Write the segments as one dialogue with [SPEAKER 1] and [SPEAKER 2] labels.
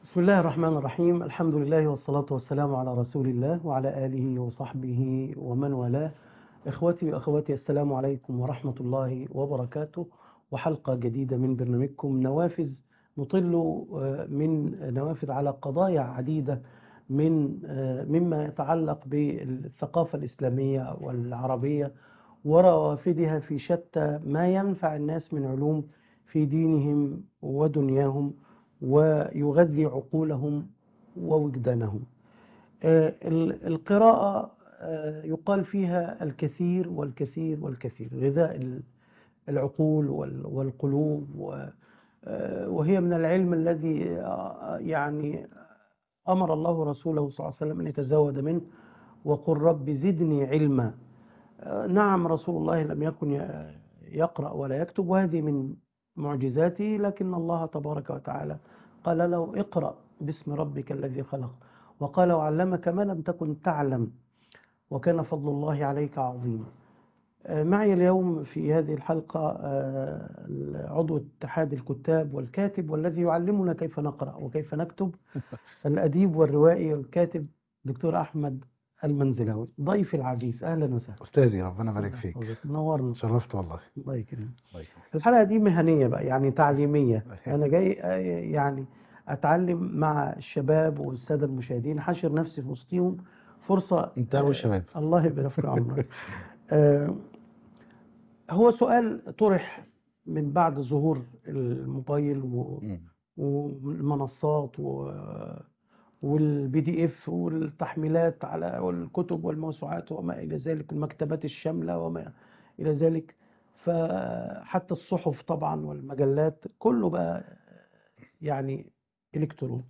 [SPEAKER 1] بسم الله الرحمن الرحيم الحمد لله والصلاة والسلام على رسول الله وعلى آله وصحبه ومن والاه إخوتي وأخواتي السلام عليكم ورحمة الله وبركاته وحلقة جديدة من برنامجكم نوافذ نطل آه، من نوافذ على قضايا عديدة من آه، مما يتعلق بالثقافة الإسلامية والعربية وروافدها في شتى ما ينفع الناس من علوم في دينهم ودنياهم ويغذي عقولهم ووجدانهم آه، ال- القراءة آه، يقال فيها الكثير والكثير والكثير غذاء ال- العقول وال- والقلوب و- آه، وهي من العلم الذي آه، يعني أمر الله رسوله صلى الله عليه وسلم أن يتزود منه وقل رب زدني علما آه، نعم رسول الله لم يكن ي- يقرأ ولا يكتب وهذه من معجزاته لكن الله تبارك وتعالى قال له اقرأ باسم ربك الذي خلق وقال وعلمك ما لم تكن تعلم وكان فضل الله عليك عظيما آه، معي اليوم في هذه الحلقة آه، عضو اتحاد الكتاب والكاتب والذي يعلمنا كيف نقرأ وكيف نكتب الأديب والروائي والكاتب دكتور أحمد المنزلاوي ضيفي العزيز أهلا وسهلا
[SPEAKER 2] استاذي ربنا يبارك فيك
[SPEAKER 1] نورنا
[SPEAKER 2] شرفت والله
[SPEAKER 1] الله يكرمك
[SPEAKER 2] الله يكرمك.
[SPEAKER 1] الحلقة دي مهنية بقى يعني تعليمية
[SPEAKER 2] أيوة.
[SPEAKER 1] أنا جاي آه، يعني أتعلم مع الشباب والسادة المشاهدين حاشر نفسي في وسطهم فرصة
[SPEAKER 2] انت اول شباب
[SPEAKER 1] الله يبارك في عمرك آه، هو سؤال طرح من بعد ظهور الموبايل و-
[SPEAKER 2] مم.
[SPEAKER 1] والمنصات و والبي دي اف والتحميلات على والكتب والموسوعات وما الى ذلك المكتبات الشامله وما الى ذلك فحتى الصحف طبعا والمجلات كله بقى يعني الكتروني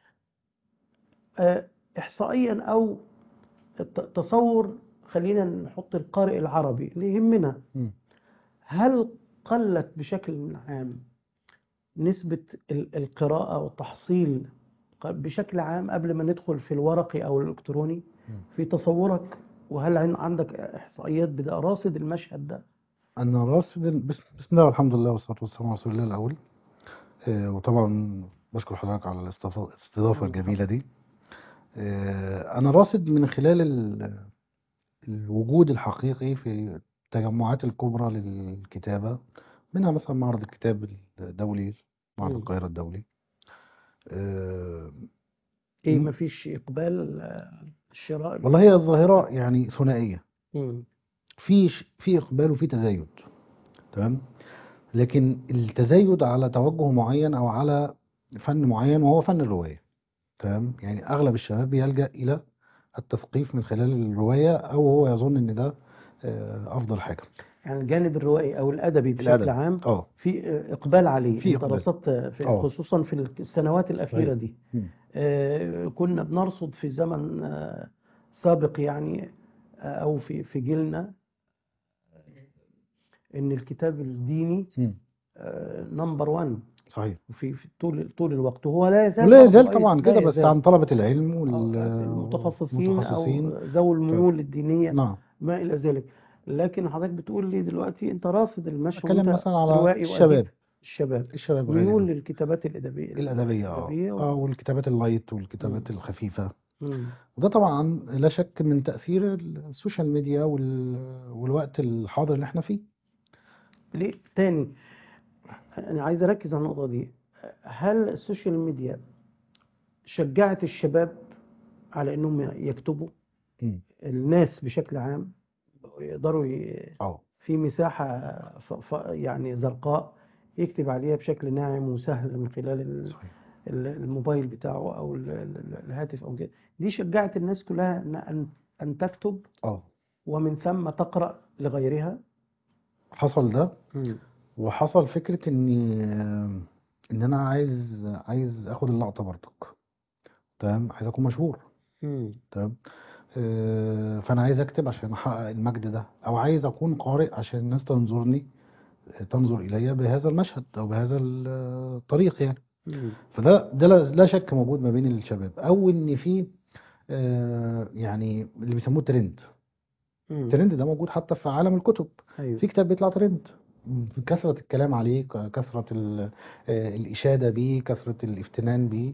[SPEAKER 1] آه، احصائيا او الت- تصور خلينا نحط القارئ العربي اللي يهمنا
[SPEAKER 2] مم.
[SPEAKER 1] هل قلت بشكل عام نسبة ال- القراءة والتحصيل ق- بشكل عام قبل ما ندخل في الورقي أو الإلكتروني
[SPEAKER 2] مم.
[SPEAKER 1] في تصورك وهل عن- عندك إحصائيات بدا راصد المشهد ده؟
[SPEAKER 2] انا راصد ال- بسم بسم الله والحمد لله والصلاه والسلام على رسول الله الاول آه، وطبعا بشكر حضرتك على الاستضافه الاستضافة الجميله دي آه، انا راصد من خلال ال- الوجود الحقيقي في التجمعات الكبرى للكتابه منها مثلا معرض الكتاب الدولي معرض
[SPEAKER 1] مم.
[SPEAKER 2] القاهره الدولي آه،
[SPEAKER 1] إيه
[SPEAKER 2] مم.
[SPEAKER 1] مفيش إقبال آه، الشراء
[SPEAKER 2] والله هي الظاهره يعني ثنائيه
[SPEAKER 1] مم.
[SPEAKER 2] في ش- في اقبال وفي تزايد تمام لكن التزايد على توجه معين او على فن معين وهو فن الروايه تمام يعني اغلب الشباب يلجأ الى التثقيف من خلال الروايه او هو يظن ان ده آه، افضل حاجه
[SPEAKER 1] يعني الجانب الروائي أو الأدبي بشكل
[SPEAKER 2] الادب
[SPEAKER 1] عام
[SPEAKER 2] اه
[SPEAKER 1] في آه، إقبال عليه
[SPEAKER 2] في
[SPEAKER 1] أنت
[SPEAKER 2] إقبال.
[SPEAKER 1] رصدت في
[SPEAKER 2] آه.
[SPEAKER 1] خصوصا في السنوات الأخيرة
[SPEAKER 2] صحيح.
[SPEAKER 1] دي
[SPEAKER 2] مم.
[SPEAKER 1] آه، كنا بنرصد في زمن آه، سابق يعني آه، أو في في جيلنا آه، إن الكتاب الديني
[SPEAKER 2] مم.
[SPEAKER 1] نمبر 1
[SPEAKER 2] صحيح
[SPEAKER 1] في في طول طول الوقت وهو لا يزال
[SPEAKER 2] ولا
[SPEAKER 1] برضه
[SPEAKER 2] يزال
[SPEAKER 1] أي-
[SPEAKER 2] طبعا
[SPEAKER 1] لا
[SPEAKER 2] كده بس
[SPEAKER 1] يزال.
[SPEAKER 2] عن طلبه العلم
[SPEAKER 1] آه،
[SPEAKER 2] وال-
[SPEAKER 1] المتخصصين
[SPEAKER 2] والمتخصصين
[SPEAKER 1] أو ذوي الميول الدينية
[SPEAKER 2] نعم
[SPEAKER 1] ما إلى ذلك لكن حضرتك بتقول لي دلوقتي أنت راصد المشهد
[SPEAKER 2] اتكلم
[SPEAKER 1] وأنت
[SPEAKER 2] مثلا على
[SPEAKER 1] روائي وأديب
[SPEAKER 2] الشباب
[SPEAKER 1] الشباب
[SPEAKER 2] الشباب
[SPEAKER 1] ميول
[SPEAKER 2] غالبا
[SPEAKER 1] للكتابات الأدبية
[SPEAKER 2] الادبيه اه
[SPEAKER 1] الأدبية و-
[SPEAKER 2] اه والكتابات اللايت والكتابات
[SPEAKER 1] مم.
[SPEAKER 2] الخفيفه
[SPEAKER 1] مم.
[SPEAKER 2] وده طبعا لا شك من تأثير السوشيال ميديا وال... والوقت الحاضر اللي احنا فيه
[SPEAKER 1] ليه تاني انا عايز اركز على النقطه دي هل السوشيال ميديا شجعت الشباب على انهم يكتبوا
[SPEAKER 2] مم.
[SPEAKER 1] الناس بشكل عام يقدروا ي...
[SPEAKER 2] اه
[SPEAKER 1] في مساحه ف... ف... يعني زرقاء يكتب عليها بشكل ناعم وسهل من خلال ال-
[SPEAKER 2] صحيح
[SPEAKER 1] ال- الموبايل بتاعه او ال- ال- الهاتف او كده دي شجعت الناس كلها ان ان أن تكتب
[SPEAKER 2] اه
[SPEAKER 1] ومن ثم تقرا لغيرها
[SPEAKER 2] حصل ده
[SPEAKER 1] مم.
[SPEAKER 2] وحصل فكرة اني ان انا عايز عايز اخد اللقطة برضك تمام عايز اكون مشهور
[SPEAKER 1] مم.
[SPEAKER 2] تمام آه، فانا عايز اكتب عشان احقق المجد ده او عايز اكون قارئ عشان الناس تنظرني تنظر الي بهذا المشهد او بهذا الطريق يعني
[SPEAKER 1] مم.
[SPEAKER 2] فده ده لا لا شك موجود ما بين الشباب او ان في آه، يعني اللي بيسموه ترند
[SPEAKER 1] مم.
[SPEAKER 2] الترند ده موجود حتى في عالم الكتب
[SPEAKER 1] ايوه
[SPEAKER 2] في كتاب بيطلع ترند كثرة الكلام عليه ك- كثرة ال- آه، الإشادة بيه كثرة الافتنان بيه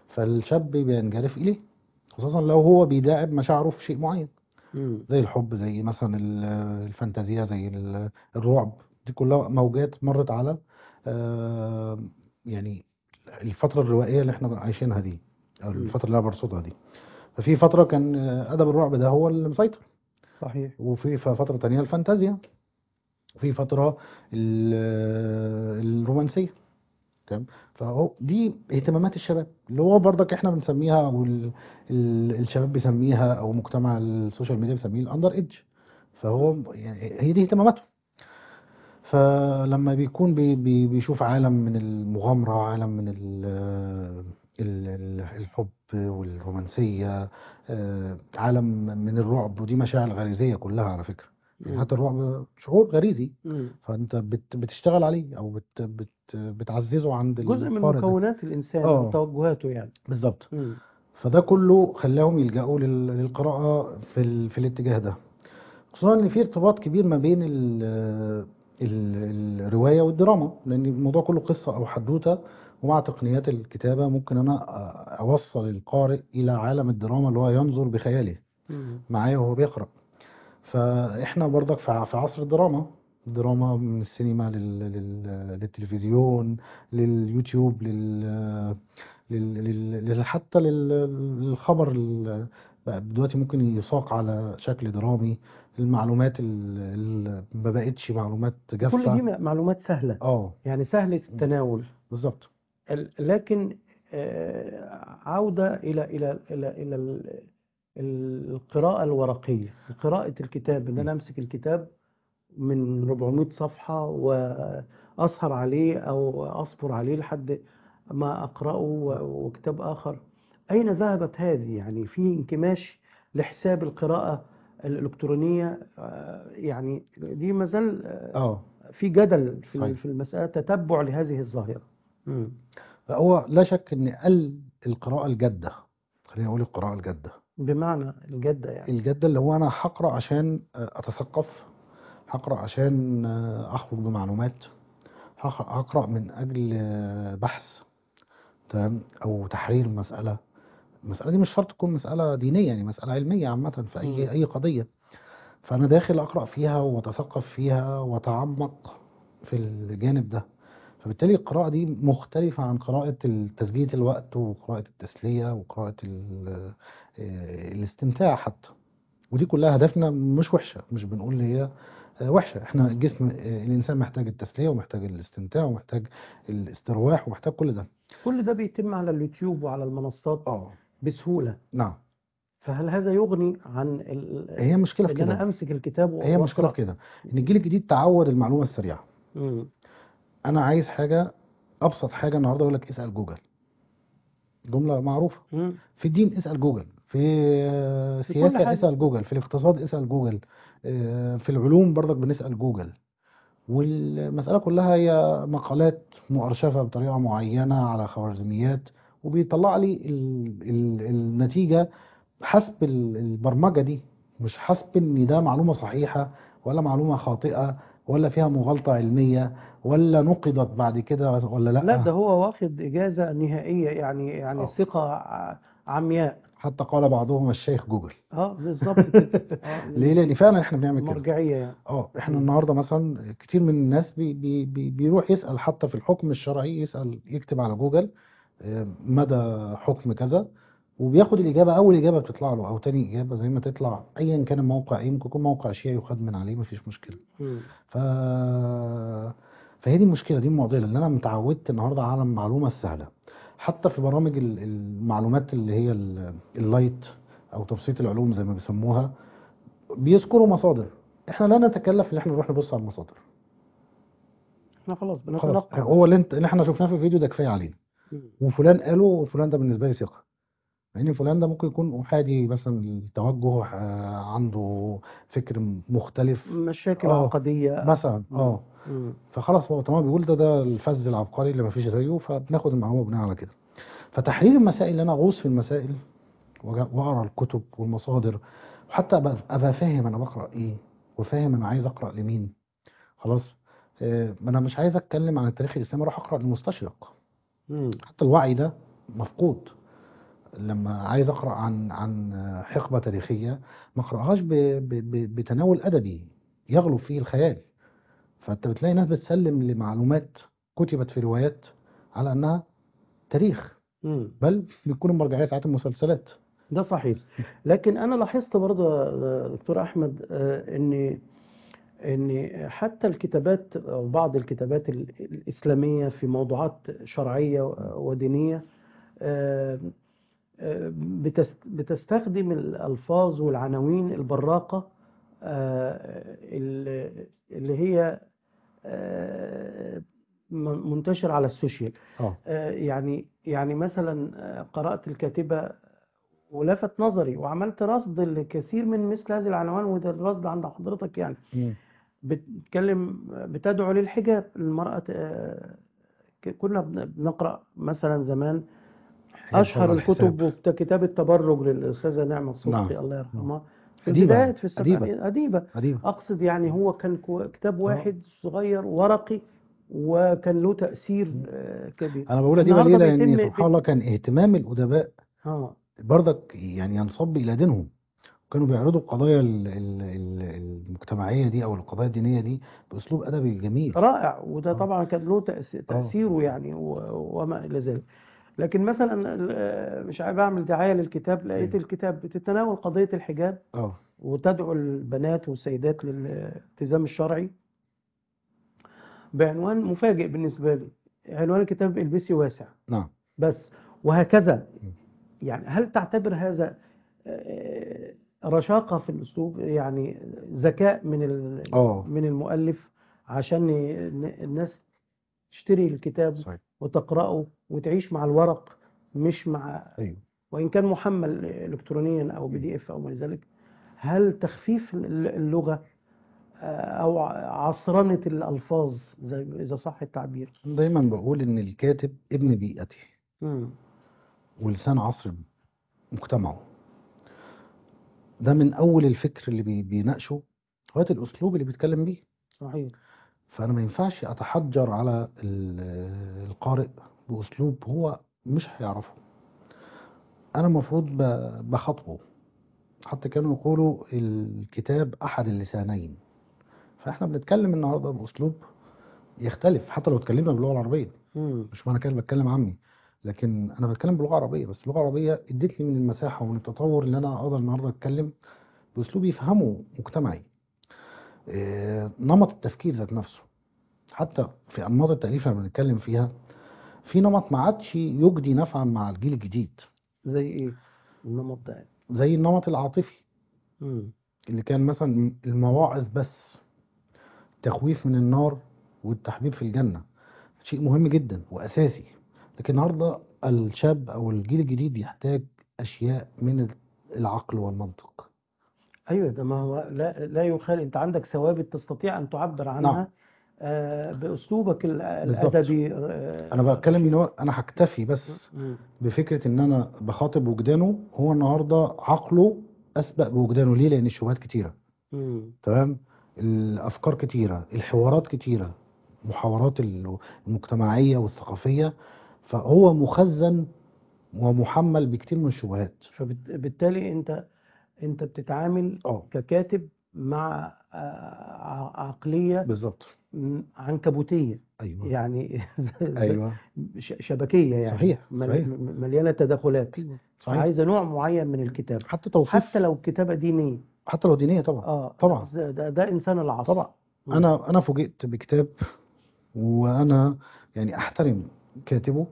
[SPEAKER 2] فالشاب بينجرف اليه خصوصا لو هو بيداعب مشاعره في شيء معين
[SPEAKER 1] مم.
[SPEAKER 2] زي الحب زي مثلا ال- الفانتازيا زي ال- الرعب دي كلها موجات مرت على آه، يعني الفترة الروائية اللي احنا عايشينها دي او
[SPEAKER 1] مم.
[SPEAKER 2] الفترة اللي انا برصدها دي ففي فترة كان آه، أدب الرعب ده هو اللي مسيطر
[SPEAKER 1] صحيح
[SPEAKER 2] وفي ف- فترة تانية الفانتازيا وفي فترة ال- الرومانسية تمام فهو دي اهتمامات الشباب اللي هو برضك احنا بنسميها او ال- ال- الشباب بيسميها او مجتمع السوشيال ميديا بيسميه الاندر ايدج فهو يعني هي دي اهتماماته فلما بيكون بي بي بيشوف عالم من المغامرة عالم من ال ال ال الحب والرومانسية آه، عالم من الرعب ودي مشاعر غريزية كلها على فكرة يعني
[SPEAKER 1] مم.
[SPEAKER 2] حتى الرعب شعور غريزي
[SPEAKER 1] مم.
[SPEAKER 2] فانت بت بتشتغل عليه او بت بت بتعززه عند
[SPEAKER 1] جزء من
[SPEAKER 2] القارئ ده
[SPEAKER 1] مكونات الإنسان
[SPEAKER 2] اه
[SPEAKER 1] وتوجهاته يعني
[SPEAKER 2] بالظبط
[SPEAKER 1] مم.
[SPEAKER 2] فده كله خلاهم يلجأوا لل- للقراءة في ال... في الاتجاه ده خصوصا ان في ارتباط كبير ما بين ال... ال... الرواية والدراما لان الموضوع كله قصة او حدوتة ومع تقنيات الكتابة ممكن انا أ- اوصل القارئ الى عالم الدراما اللي هو ينظر بخياله
[SPEAKER 1] مم.
[SPEAKER 2] معايا وهو بيقرأ فاحنا برضك في ع- في عصر الدراما الدراما من السينما لل... لل... للتلفزيون لليوتيوب لل... لل... لل... لل... حتى لل... للخبر ال... بقى دلوقتي ممكن يساق على شكل درامي المعلومات ال... ال... ما بقتش معلومات
[SPEAKER 1] كل
[SPEAKER 2] جافة
[SPEAKER 1] دي م- معلومات سهلة
[SPEAKER 2] اه
[SPEAKER 1] يعني سهلة التناول
[SPEAKER 2] بالظبط
[SPEAKER 1] ال- لكن آه، عودة إلى إلى إلى إلى ال- ال- القراءة الورقية قراءة الكتاب إن أنا أمسك الكتاب من 400 صفحة وأسهر عليه أو أصبر عليه لحد ما أقرأه و- وكتاب آخر أين ذهبت هذه يعني في انكماش لحساب القراءة الإلكترونية آه، يعني دي مازال آه،
[SPEAKER 2] اه
[SPEAKER 1] في جدل في
[SPEAKER 2] صحيح
[SPEAKER 1] في المسألة تتبع لهذه الظاهرة مم.
[SPEAKER 2] فهو لا شك ان قل القراءة الجادة خلينا نقول القراءة الجادة
[SPEAKER 1] بمعنى الجدة يعني
[SPEAKER 2] الجادة اللي هو انا هقرا عشان اتثقف هقرا عشان اخرج بمعلومات هق- هقرا من اجل بحث تمام او تحرير مساله المساله دي مش شرط تكون مساله دينيه يعني مساله علميه عامه في اي
[SPEAKER 1] مم.
[SPEAKER 2] اي قضيه فانا داخل اقرا فيها واتثقف فيها واتعمق في الجانب ده فبالتالي القراءة دي مختلفة عن قراءة تسجيل الوقت وقراءة التسلية وقراءة ال- آه، الاستمتاع حتى ودي كلها هدفنا مش وحشة مش بنقول ان هي آه، وحشة احنا الجسم آه، الانسان محتاج التسلية ومحتاج الاستمتاع ومحتاج الاسترواح ومحتاج كل ده
[SPEAKER 1] كل ده بيتم على اليوتيوب وعلى المنصات
[SPEAKER 2] اه
[SPEAKER 1] بسهولة
[SPEAKER 2] نعم
[SPEAKER 1] فهل هذا يغني عن ال-
[SPEAKER 2] هي مشكلة في
[SPEAKER 1] ان انا
[SPEAKER 2] كده
[SPEAKER 1] امسك الكتاب
[SPEAKER 2] هي مشكلة
[SPEAKER 1] واقرا
[SPEAKER 2] في كده ان الجيل الجديد تعود المعلومة السريعة
[SPEAKER 1] مم.
[SPEAKER 2] انا عايز حاجة ابسط حاجة النهاردة يقول لك اسأل جوجل جملة معروفة
[SPEAKER 1] مم.
[SPEAKER 2] في الدين اسأل جوجل في آه،
[SPEAKER 1] في كل
[SPEAKER 2] السياسة
[SPEAKER 1] حاجة
[SPEAKER 2] اسأل جوجل في الاقتصاد اسأل جوجل آه، في العلوم برضك بنسأل جوجل والمسألة كلها هي مقالات مؤرشفة بطريقة معينة على خوارزميات وبيطلع لي ال ال النتيجة حسب ال- البرمجة دي مش حسب ان ده معلومة صحيحة ولا معلومة خاطئة ولا فيها مغالطة علمية ولا نقضت بعد كده ولا
[SPEAKER 1] لا
[SPEAKER 2] لا
[SPEAKER 1] ده هو واخد إجازة نهائية يعني يعني
[SPEAKER 2] اه
[SPEAKER 1] ثقة ع- عمياء
[SPEAKER 2] حتى قال بعضهم الشيخ جوجل
[SPEAKER 1] اه بالظبط كده اه
[SPEAKER 2] ليه لان فعلا احنا بنعمل كده
[SPEAKER 1] مرجعية يعني
[SPEAKER 2] اه احنا
[SPEAKER 1] مم.
[SPEAKER 2] النهارده مثلا كتير من الناس بي بي بي بيروح يسأل حتى في الحكم الشرعي يسأل يكتب على جوجل آه، مدى حكم كذا وبياخد الإجابة أول إجابة بتطلع له أو تاني إجابة زي ما تطلع أيا كان الموقع إيه ممكن يكون موقع شيعي يخد من عليه مفيش مشكلة
[SPEAKER 1] مم.
[SPEAKER 2] ف فهي دي المشكلة دي المعضلة اللي أنا متعودت النهارده على المعلومة السهلة حتى في برامج ال- المعلومات اللي هي ال- اللايت أو تبسيط العلوم زي ما بيسموها بيذكروا مصادر احنا لا نتكلف ان احنا نروح نبص على المصادر
[SPEAKER 1] احنا خلاص
[SPEAKER 2] خلاص
[SPEAKER 1] بنتلقى
[SPEAKER 2] هو اللي انت اللي احنا شفناه في الفيديو ده كفايه علينا
[SPEAKER 1] مم.
[SPEAKER 2] وفلان قاله وفلان ده بالنسبه لي ثقه مع ان فلان ده ممكن يكون احادي مثلا التوجه آه، عنده فكر مختلف
[SPEAKER 1] مشاكل
[SPEAKER 2] اه
[SPEAKER 1] عقدية
[SPEAKER 2] مثلا
[SPEAKER 1] مم.
[SPEAKER 2] اه
[SPEAKER 1] مم.
[SPEAKER 2] فخلاص هو طالما بيقول ده ده الفذ العبقري اللي ما فيش زيه فبناخد المعلومه بناء على كده فتحرير المسائل اللي انا اغوص في المسائل وأجا- واقرا الكتب والمصادر وحتى ابقى أبقى فاهم انا بقرا ايه وفاهم انا عايز اقرا لمين خلاص آه، ما انا مش عايز اتكلم عن التاريخ الاسلامي اروح اقرا للمستشرق
[SPEAKER 1] مم.
[SPEAKER 2] حتى الوعي ده مفقود لما عايز اقرا عن عن حقبه تاريخيه ما اقراهاش ب- ب- ب- بتناول ادبي يغلب فيه الخيال فانت بتلاقي ناس بتسلم لمعلومات كتبت في روايات على انها تاريخ
[SPEAKER 1] مم.
[SPEAKER 2] بل بيكون المرجعيه ساعات المسلسلات
[SPEAKER 1] ده صحيح لكن انا لاحظت برضه يا دكتور احمد آه، ان ان حتى الكتابات او بعض الكتابات ال- الاسلاميه في موضوعات شرعيه ودينيه آه، آه، بتس- بتستخدم الالفاظ والعناوين البراقه آه، ال- اللي هي آه، من- منتشره على السوشيال
[SPEAKER 2] اه
[SPEAKER 1] آه، يعني يعني مثلا آه، قرأت الكاتبة ولفت نظري وعملت رصد لكثير من مثل هذه العناوين وده الرصد عند حضرتك يعني
[SPEAKER 2] مم.
[SPEAKER 1] بتتكلم بتدعو للحجاب المرأة آه، ك- كنا بن- بنقرأ مثلا زمان
[SPEAKER 2] حاجات
[SPEAKER 1] أشهر
[SPEAKER 2] بره الحساب.
[SPEAKER 1] الكتب وكتاب التبرج للأستاذة نعمة صبحي
[SPEAKER 2] نعم.
[SPEAKER 1] الله يرحمها في
[SPEAKER 2] أديبة.
[SPEAKER 1] البدايات في
[SPEAKER 2] أديبة.
[SPEAKER 1] السبعينات أديبة
[SPEAKER 2] أديب
[SPEAKER 1] أقصد يعني هو كان كو- كتاب واحد صغير ورقي وكان له تأثير آه، كبير
[SPEAKER 2] انا بقول اديبه ليه
[SPEAKER 1] النهارده
[SPEAKER 2] لان
[SPEAKER 1] بيتم-
[SPEAKER 2] سبحان الله كان اهتمام الادباء
[SPEAKER 1] اه
[SPEAKER 2] برضك يعني ينصب الى دينهم كانوا بيعرضوا القضايا ال- ال- ال- المجتمعيه دي او القضايا الدينيه دي باسلوب ادبي جميل
[SPEAKER 1] رائع وده
[SPEAKER 2] آه.
[SPEAKER 1] طبعا كان له تأس- تأثيره يعني و- وما إلى ذلك لكن مثلا ال- مش عارف أعمل دعاية للكتاب لقيت
[SPEAKER 2] أيوة.
[SPEAKER 1] الكتاب بتتناول قضية الحجاب
[SPEAKER 2] اه
[SPEAKER 1] وتدعو البنات والسيدات للالتزام الشرعي بعنوان مفاجئ بالنسبة لي عنوان الكتاب البسي واسع
[SPEAKER 2] نعم
[SPEAKER 1] بس وهكذا
[SPEAKER 2] م.
[SPEAKER 1] يعني هل تعتبر هذا آه، رشاقة في الأسلوب يعني ذكاء من ال-
[SPEAKER 2] اه
[SPEAKER 1] من المؤلف عشان ي- الناس تشتري الكتاب
[SPEAKER 2] صحيح
[SPEAKER 1] وتقرأه وتعيش مع الورق مش مع
[SPEAKER 2] ايوه
[SPEAKER 1] وإن كان محمل إلكترونيا أو بي دي إف أو ما إلى ذلك هل تخفيف اللغة آه، أو عصرنة الألفاظ زي إذا صح التعبير
[SPEAKER 2] دايما بقول ان الكاتب ابن بيئته
[SPEAKER 1] مم.
[SPEAKER 2] ولسان عصر مجتمعه ده من اول الفكر اللي بي- بيناقشه لغايه الاسلوب اللي بيتكلم بيه
[SPEAKER 1] صحيح
[SPEAKER 2] فانا ما ينفعش اتحجر على ال- القارئ باسلوب هو مش هيعرفه انا المفروض ب- بخاطبه حتى كانوا يقولوا الكتاب احد اللسانين فاحنا بنتكلم النهارده باسلوب يختلف حتى لو اتكلمنا باللغه العربيه
[SPEAKER 1] مم.
[SPEAKER 2] مش معنى كده بتكلم عامي لكن انا بتكلم بلغه عربيه بس اللغه العربيه ادت لي من المساحه ومن التطور اللي انا اقدر النهارده اتكلم باسلوب يفهمه مجتمعي إيه، نمط التفكير ذات نفسه حتى في انماط التاليف اللي بنتكلم فيها في نمط ما عادش يجدي نفعا مع الجيل الجديد
[SPEAKER 1] زي إيه النمط ده
[SPEAKER 2] زي النمط العاطفي
[SPEAKER 1] مم.
[SPEAKER 2] اللي كان مثلا المواعظ بس تخويف من النار والتحبيب في الجنة شيء مهم جدا وأساسي لكن النهاردة الشاب أو الجيل الجديد يحتاج أشياء من العقل والمنطق
[SPEAKER 1] أيوة ده ما هو لا لا يخال أنت عندك ثوابت تستطيع أن تعبر عنها
[SPEAKER 2] نعم.
[SPEAKER 1] آه، بأسلوبك ال-
[SPEAKER 2] بالظبط.
[SPEAKER 1] الأدبي آه،
[SPEAKER 2] أنا بتكلم إن هو أنا هكتفي بس
[SPEAKER 1] مم.
[SPEAKER 2] بفكرة إن أنا بخاطب وجدانه هو النهاردة عقله أسبق بوجدانه ليه؟ لأن الشبهات كتيرة
[SPEAKER 1] مم.
[SPEAKER 2] تمام الافكار كتيره الحوارات كتيره محاورات ال- المجتمعيه والثقافيه فهو مخزن ومحمل بكتير من الشبهات
[SPEAKER 1] فبالتالي أنت أنت بتتعامل
[SPEAKER 2] اه
[SPEAKER 1] ككاتب مع آه، ع- عقلية
[SPEAKER 2] بالظبط
[SPEAKER 1] م- عنكبوتية
[SPEAKER 2] ايوه
[SPEAKER 1] يعني
[SPEAKER 2] ايوه
[SPEAKER 1] ش- شبكية يعني
[SPEAKER 2] صحيح،
[SPEAKER 1] مل-
[SPEAKER 2] صحيح.
[SPEAKER 1] م- مليانة تداخلات
[SPEAKER 2] صحيح
[SPEAKER 1] عايزة نوع معين من الكتاب
[SPEAKER 2] حتى توصيف
[SPEAKER 1] حتى لو كتابة دينية
[SPEAKER 2] حتى لو دينيه طبعا
[SPEAKER 1] اه
[SPEAKER 2] طبعا.
[SPEAKER 1] ده, ده, ده إنسان العصر
[SPEAKER 2] طبعا
[SPEAKER 1] مم.
[SPEAKER 2] انا انا فوجئت بكتاب وانا يعني احترم كاتبه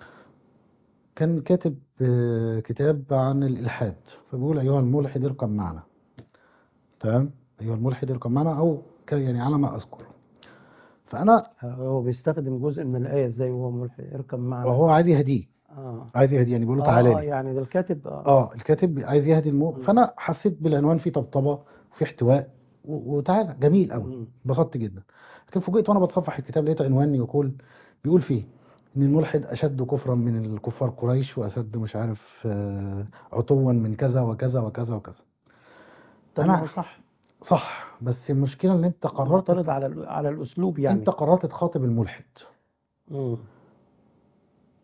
[SPEAKER 2] كان كاتب آه، كتاب عن الالحاد فبيقول ايها الملحد اركب معنا تمام ايها الملحد اركب معنا او ك- يعني على ما اذكر فانا
[SPEAKER 1] هو بيستخدم جزء من الآية ازاي وهو ملحد اركب معنا
[SPEAKER 2] وهو عايز يهديه
[SPEAKER 1] اه
[SPEAKER 2] عايز يهديه يعني بيقول له
[SPEAKER 1] اه
[SPEAKER 2] تعالى
[SPEAKER 1] آه،
[SPEAKER 2] لي
[SPEAKER 1] يعني ده الكاتب اه,
[SPEAKER 2] اه الكاتب عايز يهدي المو
[SPEAKER 1] مم.
[SPEAKER 2] فانا حسيت بالعنوان فيه طبطبه وفيه احتواء و- وتعالى جميل قوي
[SPEAKER 1] مم.
[SPEAKER 2] انبسطت جدا لكن فوجئت وانا بتصفح الكتاب لقيت عنوان يقول بيقول فيه ان الملحد اشد كفرا من الكفار قريش واشد مش عارف آه، عتوا من كذا وكذا وكذا وكذا
[SPEAKER 1] طب
[SPEAKER 2] أنا-
[SPEAKER 1] ما هو صح
[SPEAKER 2] صح بس المشكله ان انت قررت
[SPEAKER 1] معترض على ال- على الأسلوب يعني
[SPEAKER 2] انت قررت تخاطب الملحد
[SPEAKER 1] مم.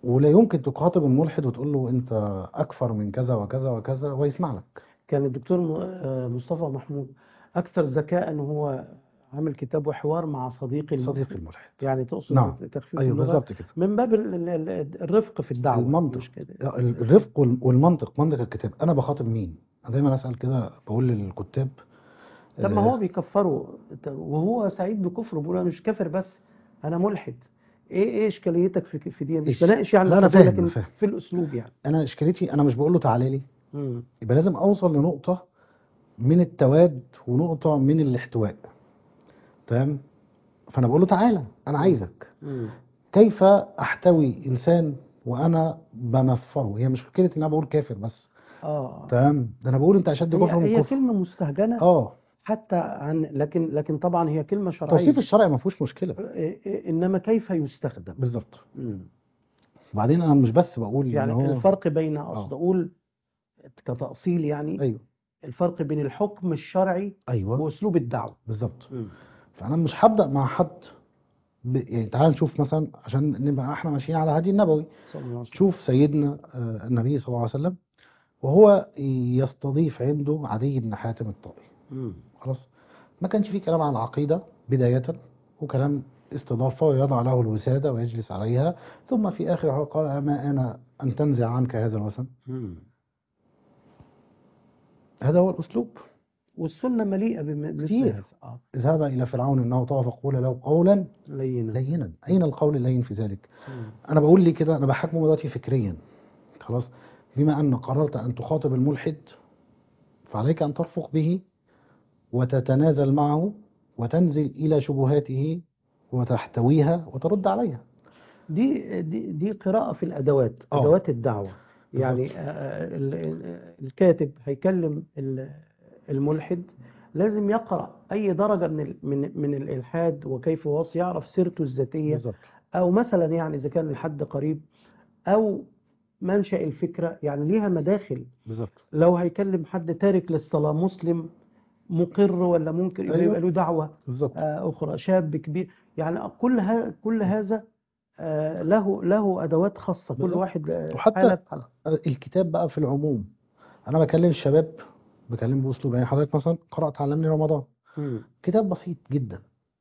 [SPEAKER 2] ولا يمكن تخاطب الملحد وتقول له انت اكفر من كذا وكذا وكذا ويسمع لك
[SPEAKER 1] كان الدكتور م- آه، مصطفى محمود أكثر ذكاء إن هو عامل كتاب وحوار مع صديقي الملحد.
[SPEAKER 2] صديق الملحد
[SPEAKER 1] يعني تقصد
[SPEAKER 2] نعم.
[SPEAKER 1] تخفيف
[SPEAKER 2] ايوه
[SPEAKER 1] اللغة
[SPEAKER 2] بالظبط كده
[SPEAKER 1] من باب ال- ال- ال- الرفق في الدعوة
[SPEAKER 2] المنطق.
[SPEAKER 1] مش كده
[SPEAKER 2] الرفق وال- والمنطق منطق الكتاب انا بخاطب مين انا دايما اسال كده بقول للكتاب
[SPEAKER 1] طب ما
[SPEAKER 2] آه،
[SPEAKER 1] هو بيكفره وهو سعيد بكفره بيقول انا مش كافر بس انا ملحد ايه ايه اشكاليتك في في دي مش
[SPEAKER 2] إيش-
[SPEAKER 1] بناقش يعني
[SPEAKER 2] لا، أنا
[SPEAKER 1] القضية،
[SPEAKER 2] فاهم،
[SPEAKER 1] لكن
[SPEAKER 2] أنا فاهم.
[SPEAKER 1] في الاسلوب يعني
[SPEAKER 2] انا اشكاليتي انا مش بقول له تعالى لي
[SPEAKER 1] مم.
[SPEAKER 2] يبقى لازم اوصل لنقطه من التواد ونقطه من الاحتواء تمام فانا بقول له تعالى انا عايزك
[SPEAKER 1] مم.
[SPEAKER 2] كيف احتوي انسان وانا بنفره هي مش فكره ان انا بقول كافر بس
[SPEAKER 1] اه
[SPEAKER 2] تمام ده انا بقول انت اشد كفر
[SPEAKER 1] هي,
[SPEAKER 2] من
[SPEAKER 1] هي
[SPEAKER 2] الكفر
[SPEAKER 1] كلمة مستهجنة
[SPEAKER 2] اه
[SPEAKER 1] حتى عن لكن لكن طبعا هي كلمة شرعية
[SPEAKER 2] التوصيف الشرعي ما فيهوش مشكله
[SPEAKER 1] إيه- إيه- انما كيف يستخدم
[SPEAKER 2] بالظبط
[SPEAKER 1] مم.
[SPEAKER 2] وبعدين انا مش بس بقول
[SPEAKER 1] يعني
[SPEAKER 2] ان هو
[SPEAKER 1] الفرق بين
[SPEAKER 2] آه.
[SPEAKER 1] اقصد اقول كتأصيل يعني
[SPEAKER 2] ايوه
[SPEAKER 1] الفرق بين الحكم الشرعي
[SPEAKER 2] ايوه
[SPEAKER 1] واسلوب الدعوة
[SPEAKER 2] بالظبط
[SPEAKER 1] مم.
[SPEAKER 2] فانا مش هبدا مع حد ب... يعني تعال نشوف مثلا عشان نبقى احنا ماشيين على هدي النبوي
[SPEAKER 1] صلى الله عليه وسلم.
[SPEAKER 2] شوف سيدنا آه، النبي صلى الله عليه وسلم وهو يستضيف عنده عدي بن حاتم الطائي
[SPEAKER 1] مم.
[SPEAKER 2] خلاص ما كانش فيه كلام عن العقيدة بداية وكلام استضافة ويضع له الوسادة ويجلس عليها ثم في آخر قال أما أنا أن تنزع عنك هذا الوسن
[SPEAKER 1] مم.
[SPEAKER 2] هذا هو الأسلوب
[SPEAKER 1] والسنة مليئة بمثل
[SPEAKER 2] كتير.
[SPEAKER 1] هذا اه
[SPEAKER 2] اذهب إلى فرعون إنه طغى فقول له قولا
[SPEAKER 1] لينا
[SPEAKER 2] لينا أين القول اللين في ذلك
[SPEAKER 1] مم.
[SPEAKER 2] أنا بقول لي كده أنا بحكمه دلوقتي فكريا خلاص بما أن قررت أن تخاطب الملحد فعليك أن ترفق به وتتنازل معه وتنزل إلى شبهاته وتحتويها وترد عليها
[SPEAKER 1] دي دي دي قراءة في الأدوات
[SPEAKER 2] آه.
[SPEAKER 1] أدوات الدعوة يعني آه، ال- ال- الكاتب هيكلم ال- الملحد لازم يقرأ أي درجة من ال- من من الإلحاد وكيف وصف يعرف سيرته الذاتية
[SPEAKER 2] بالظبط
[SPEAKER 1] أو مثلا يعني إذا كان الحد قريب أو منشأ الفكرة يعني ليها مداخل
[SPEAKER 2] بالظبط
[SPEAKER 1] لو هيكلم حد تارك للصلاة مسلم مقر ولا منكر يبقى
[SPEAKER 2] أيوة.
[SPEAKER 1] يبقى له دعوة
[SPEAKER 2] بالظبط
[SPEAKER 1] آه، أخرى شاب كبير يعني كل ها كل هذا آه، له له أدوات خاصة كل
[SPEAKER 2] بالظبط.
[SPEAKER 1] واحد آه،
[SPEAKER 2] وحتى
[SPEAKER 1] حالة بحالة.
[SPEAKER 2] الكتاب بقى في العموم انا بكلم الشباب بكلم باسلوب يعني حضرتك مثلا قرات علمني رمضان
[SPEAKER 1] مم.
[SPEAKER 2] كتاب بسيط جدا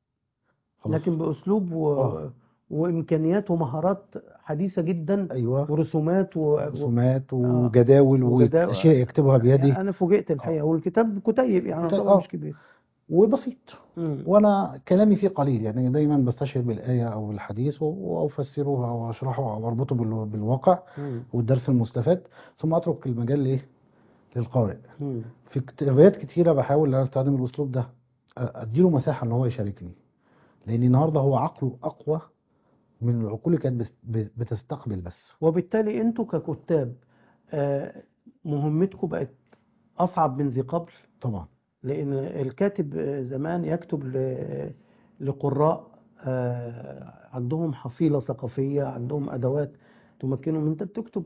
[SPEAKER 2] خلاص
[SPEAKER 1] لكن بأسلوب و...
[SPEAKER 2] آه.
[SPEAKER 1] وإمكانيات ومهارات حديثة جدا
[SPEAKER 2] ايوه
[SPEAKER 1] ورسومات و... و...
[SPEAKER 2] رسومات وجداول
[SPEAKER 1] وجداول.
[SPEAKER 2] واشياء يكتبها بيده
[SPEAKER 1] يعني أنا فوجئت الحقيقة والكتاب كتيب يعني
[SPEAKER 2] كتيب،
[SPEAKER 1] طبعا
[SPEAKER 2] آه.
[SPEAKER 1] مش كبير
[SPEAKER 2] وبسيط
[SPEAKER 1] مم.
[SPEAKER 2] وانا كلامي فيه قليل يعني دايما بستشهد بالايه او الحديث و- وافسره او اشرحه او اربطه بال- بالواقع
[SPEAKER 1] مم.
[SPEAKER 2] والدرس المستفاد ثم اترك المجال لايه للقارئ
[SPEAKER 1] مم.
[SPEAKER 2] في كتابات كتيره بحاول ان انا استخدم الاسلوب ده أ- اديله مساحه ان هو يشاركني لان النهارده هو عقله اقوى من العقول اللي كانت بس- ب- بتستقبل بس
[SPEAKER 1] وبالتالي أنتوا ككتاب آه، مهمتكم بقت أصعب من ذي قبل
[SPEAKER 2] طبعا
[SPEAKER 1] لأن الكاتب زمان يكتب ل- لقراء آه، عندهم حصيلة ثقافية عندهم أدوات تمكنهم أنت بتكتب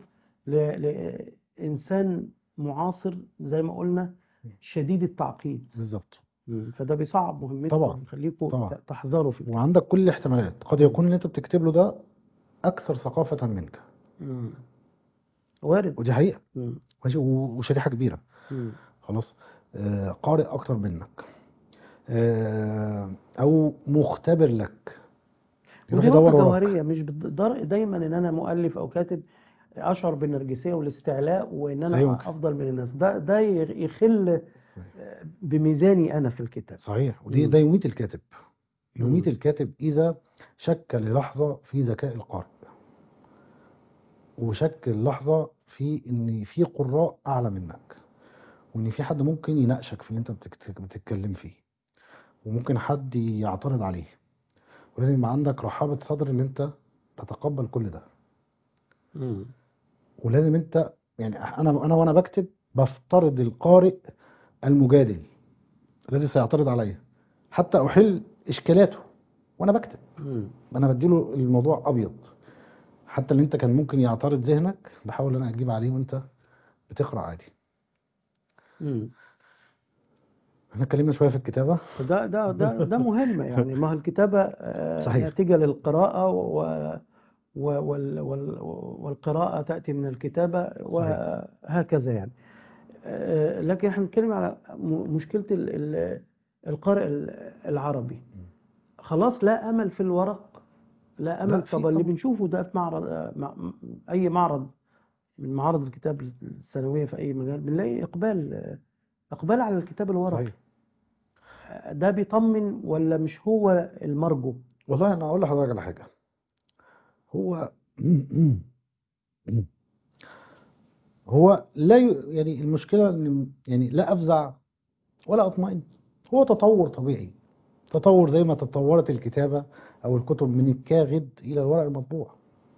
[SPEAKER 1] ل- لإنسان معاصر زي ما قلنا شديد التعقيد
[SPEAKER 2] بالظبط
[SPEAKER 1] فده بيصعب مهمتكم
[SPEAKER 2] طبعا.
[SPEAKER 1] يخليكم
[SPEAKER 2] طبعا.
[SPEAKER 1] تحذروا في
[SPEAKER 2] وعندك كل الاحتمالات قد يكون اللي انت بتكتب له ده اكثر ثقافه منك
[SPEAKER 1] مم. وارد
[SPEAKER 2] ودي حقيقه
[SPEAKER 1] مم.
[SPEAKER 2] ماشي و- وشريحه كبيره
[SPEAKER 1] مم.
[SPEAKER 2] خلاص آه، قارئ اكتر منك آه، او مختبر لك يروح
[SPEAKER 1] ودي
[SPEAKER 2] يدور
[SPEAKER 1] نقطة
[SPEAKER 2] وراك
[SPEAKER 1] جوهرية مش بالضر- دايما ان انا مؤلف او كاتب اشعر بالنرجسية والاستعلاء وان
[SPEAKER 2] لا
[SPEAKER 1] انا
[SPEAKER 2] يمكن.
[SPEAKER 1] افضل من الناس ده ده يخل بميزاني انا في الكتاب
[SPEAKER 2] صحيح ودي
[SPEAKER 1] مم.
[SPEAKER 2] ده يميت الكاتب يميت
[SPEAKER 1] مم.
[SPEAKER 2] الكاتب اذا شك للحظه في ذكاء القارئ وشك للحظه في ان في قراء اعلى منك وان في حد ممكن يناقشك في اللي انت بتكت- بتتكلم فيه وممكن حد يعترض عليه ولازم يبقى عندك رحابه صدر اللي انت تتقبل كل ده
[SPEAKER 1] مم.
[SPEAKER 2] ولازم انت يعني انا انا وانا بكتب بفترض القارئ المجادل الذي سيعترض عليا حتى احل اشكالاته وانا بكتب
[SPEAKER 1] مم.
[SPEAKER 2] انا بديله الموضوع ابيض حتى اللي انت كان ممكن يعترض ذهنك بحاول انا اجيب عليه وانت بتقرا عادي
[SPEAKER 1] مم.
[SPEAKER 2] احنا اتكلمنا شويه في الكتابه
[SPEAKER 1] ده ده ده ده مهم يعني ما هو الكتابة آه،
[SPEAKER 2] صحيح.
[SPEAKER 1] ناتجة للقراءة و وال وال والقراءة تأتي من الكتابة
[SPEAKER 2] صحيح
[SPEAKER 1] وهكذا يعني آه، لكن احنا بنتكلم على م- مشكلة ال- ال- القارئ ال- العربي خلاص لا أمل في الورق لا
[SPEAKER 2] لا
[SPEAKER 1] أمل
[SPEAKER 2] في
[SPEAKER 1] طب اللي
[SPEAKER 2] طبعا
[SPEAKER 1] بنشوفه ده في معرض آه، مع- أي معرض من معارض الكتاب السنوية في أي مجال بنلاقي إقبال آه، إقبال على الكتاب الورقي
[SPEAKER 2] صحيح
[SPEAKER 1] آه، ده بيطمن ولا مش هو المرجو
[SPEAKER 2] والله انا اقول لحضرتك على حاجه هو هو لا ي... يعني المشكله ان يعني لا افزع ولا اطمئن هو تطور طبيعي تطور زي ما تطورت الكتابه او الكتب من الكاغد الى الورق المطبوع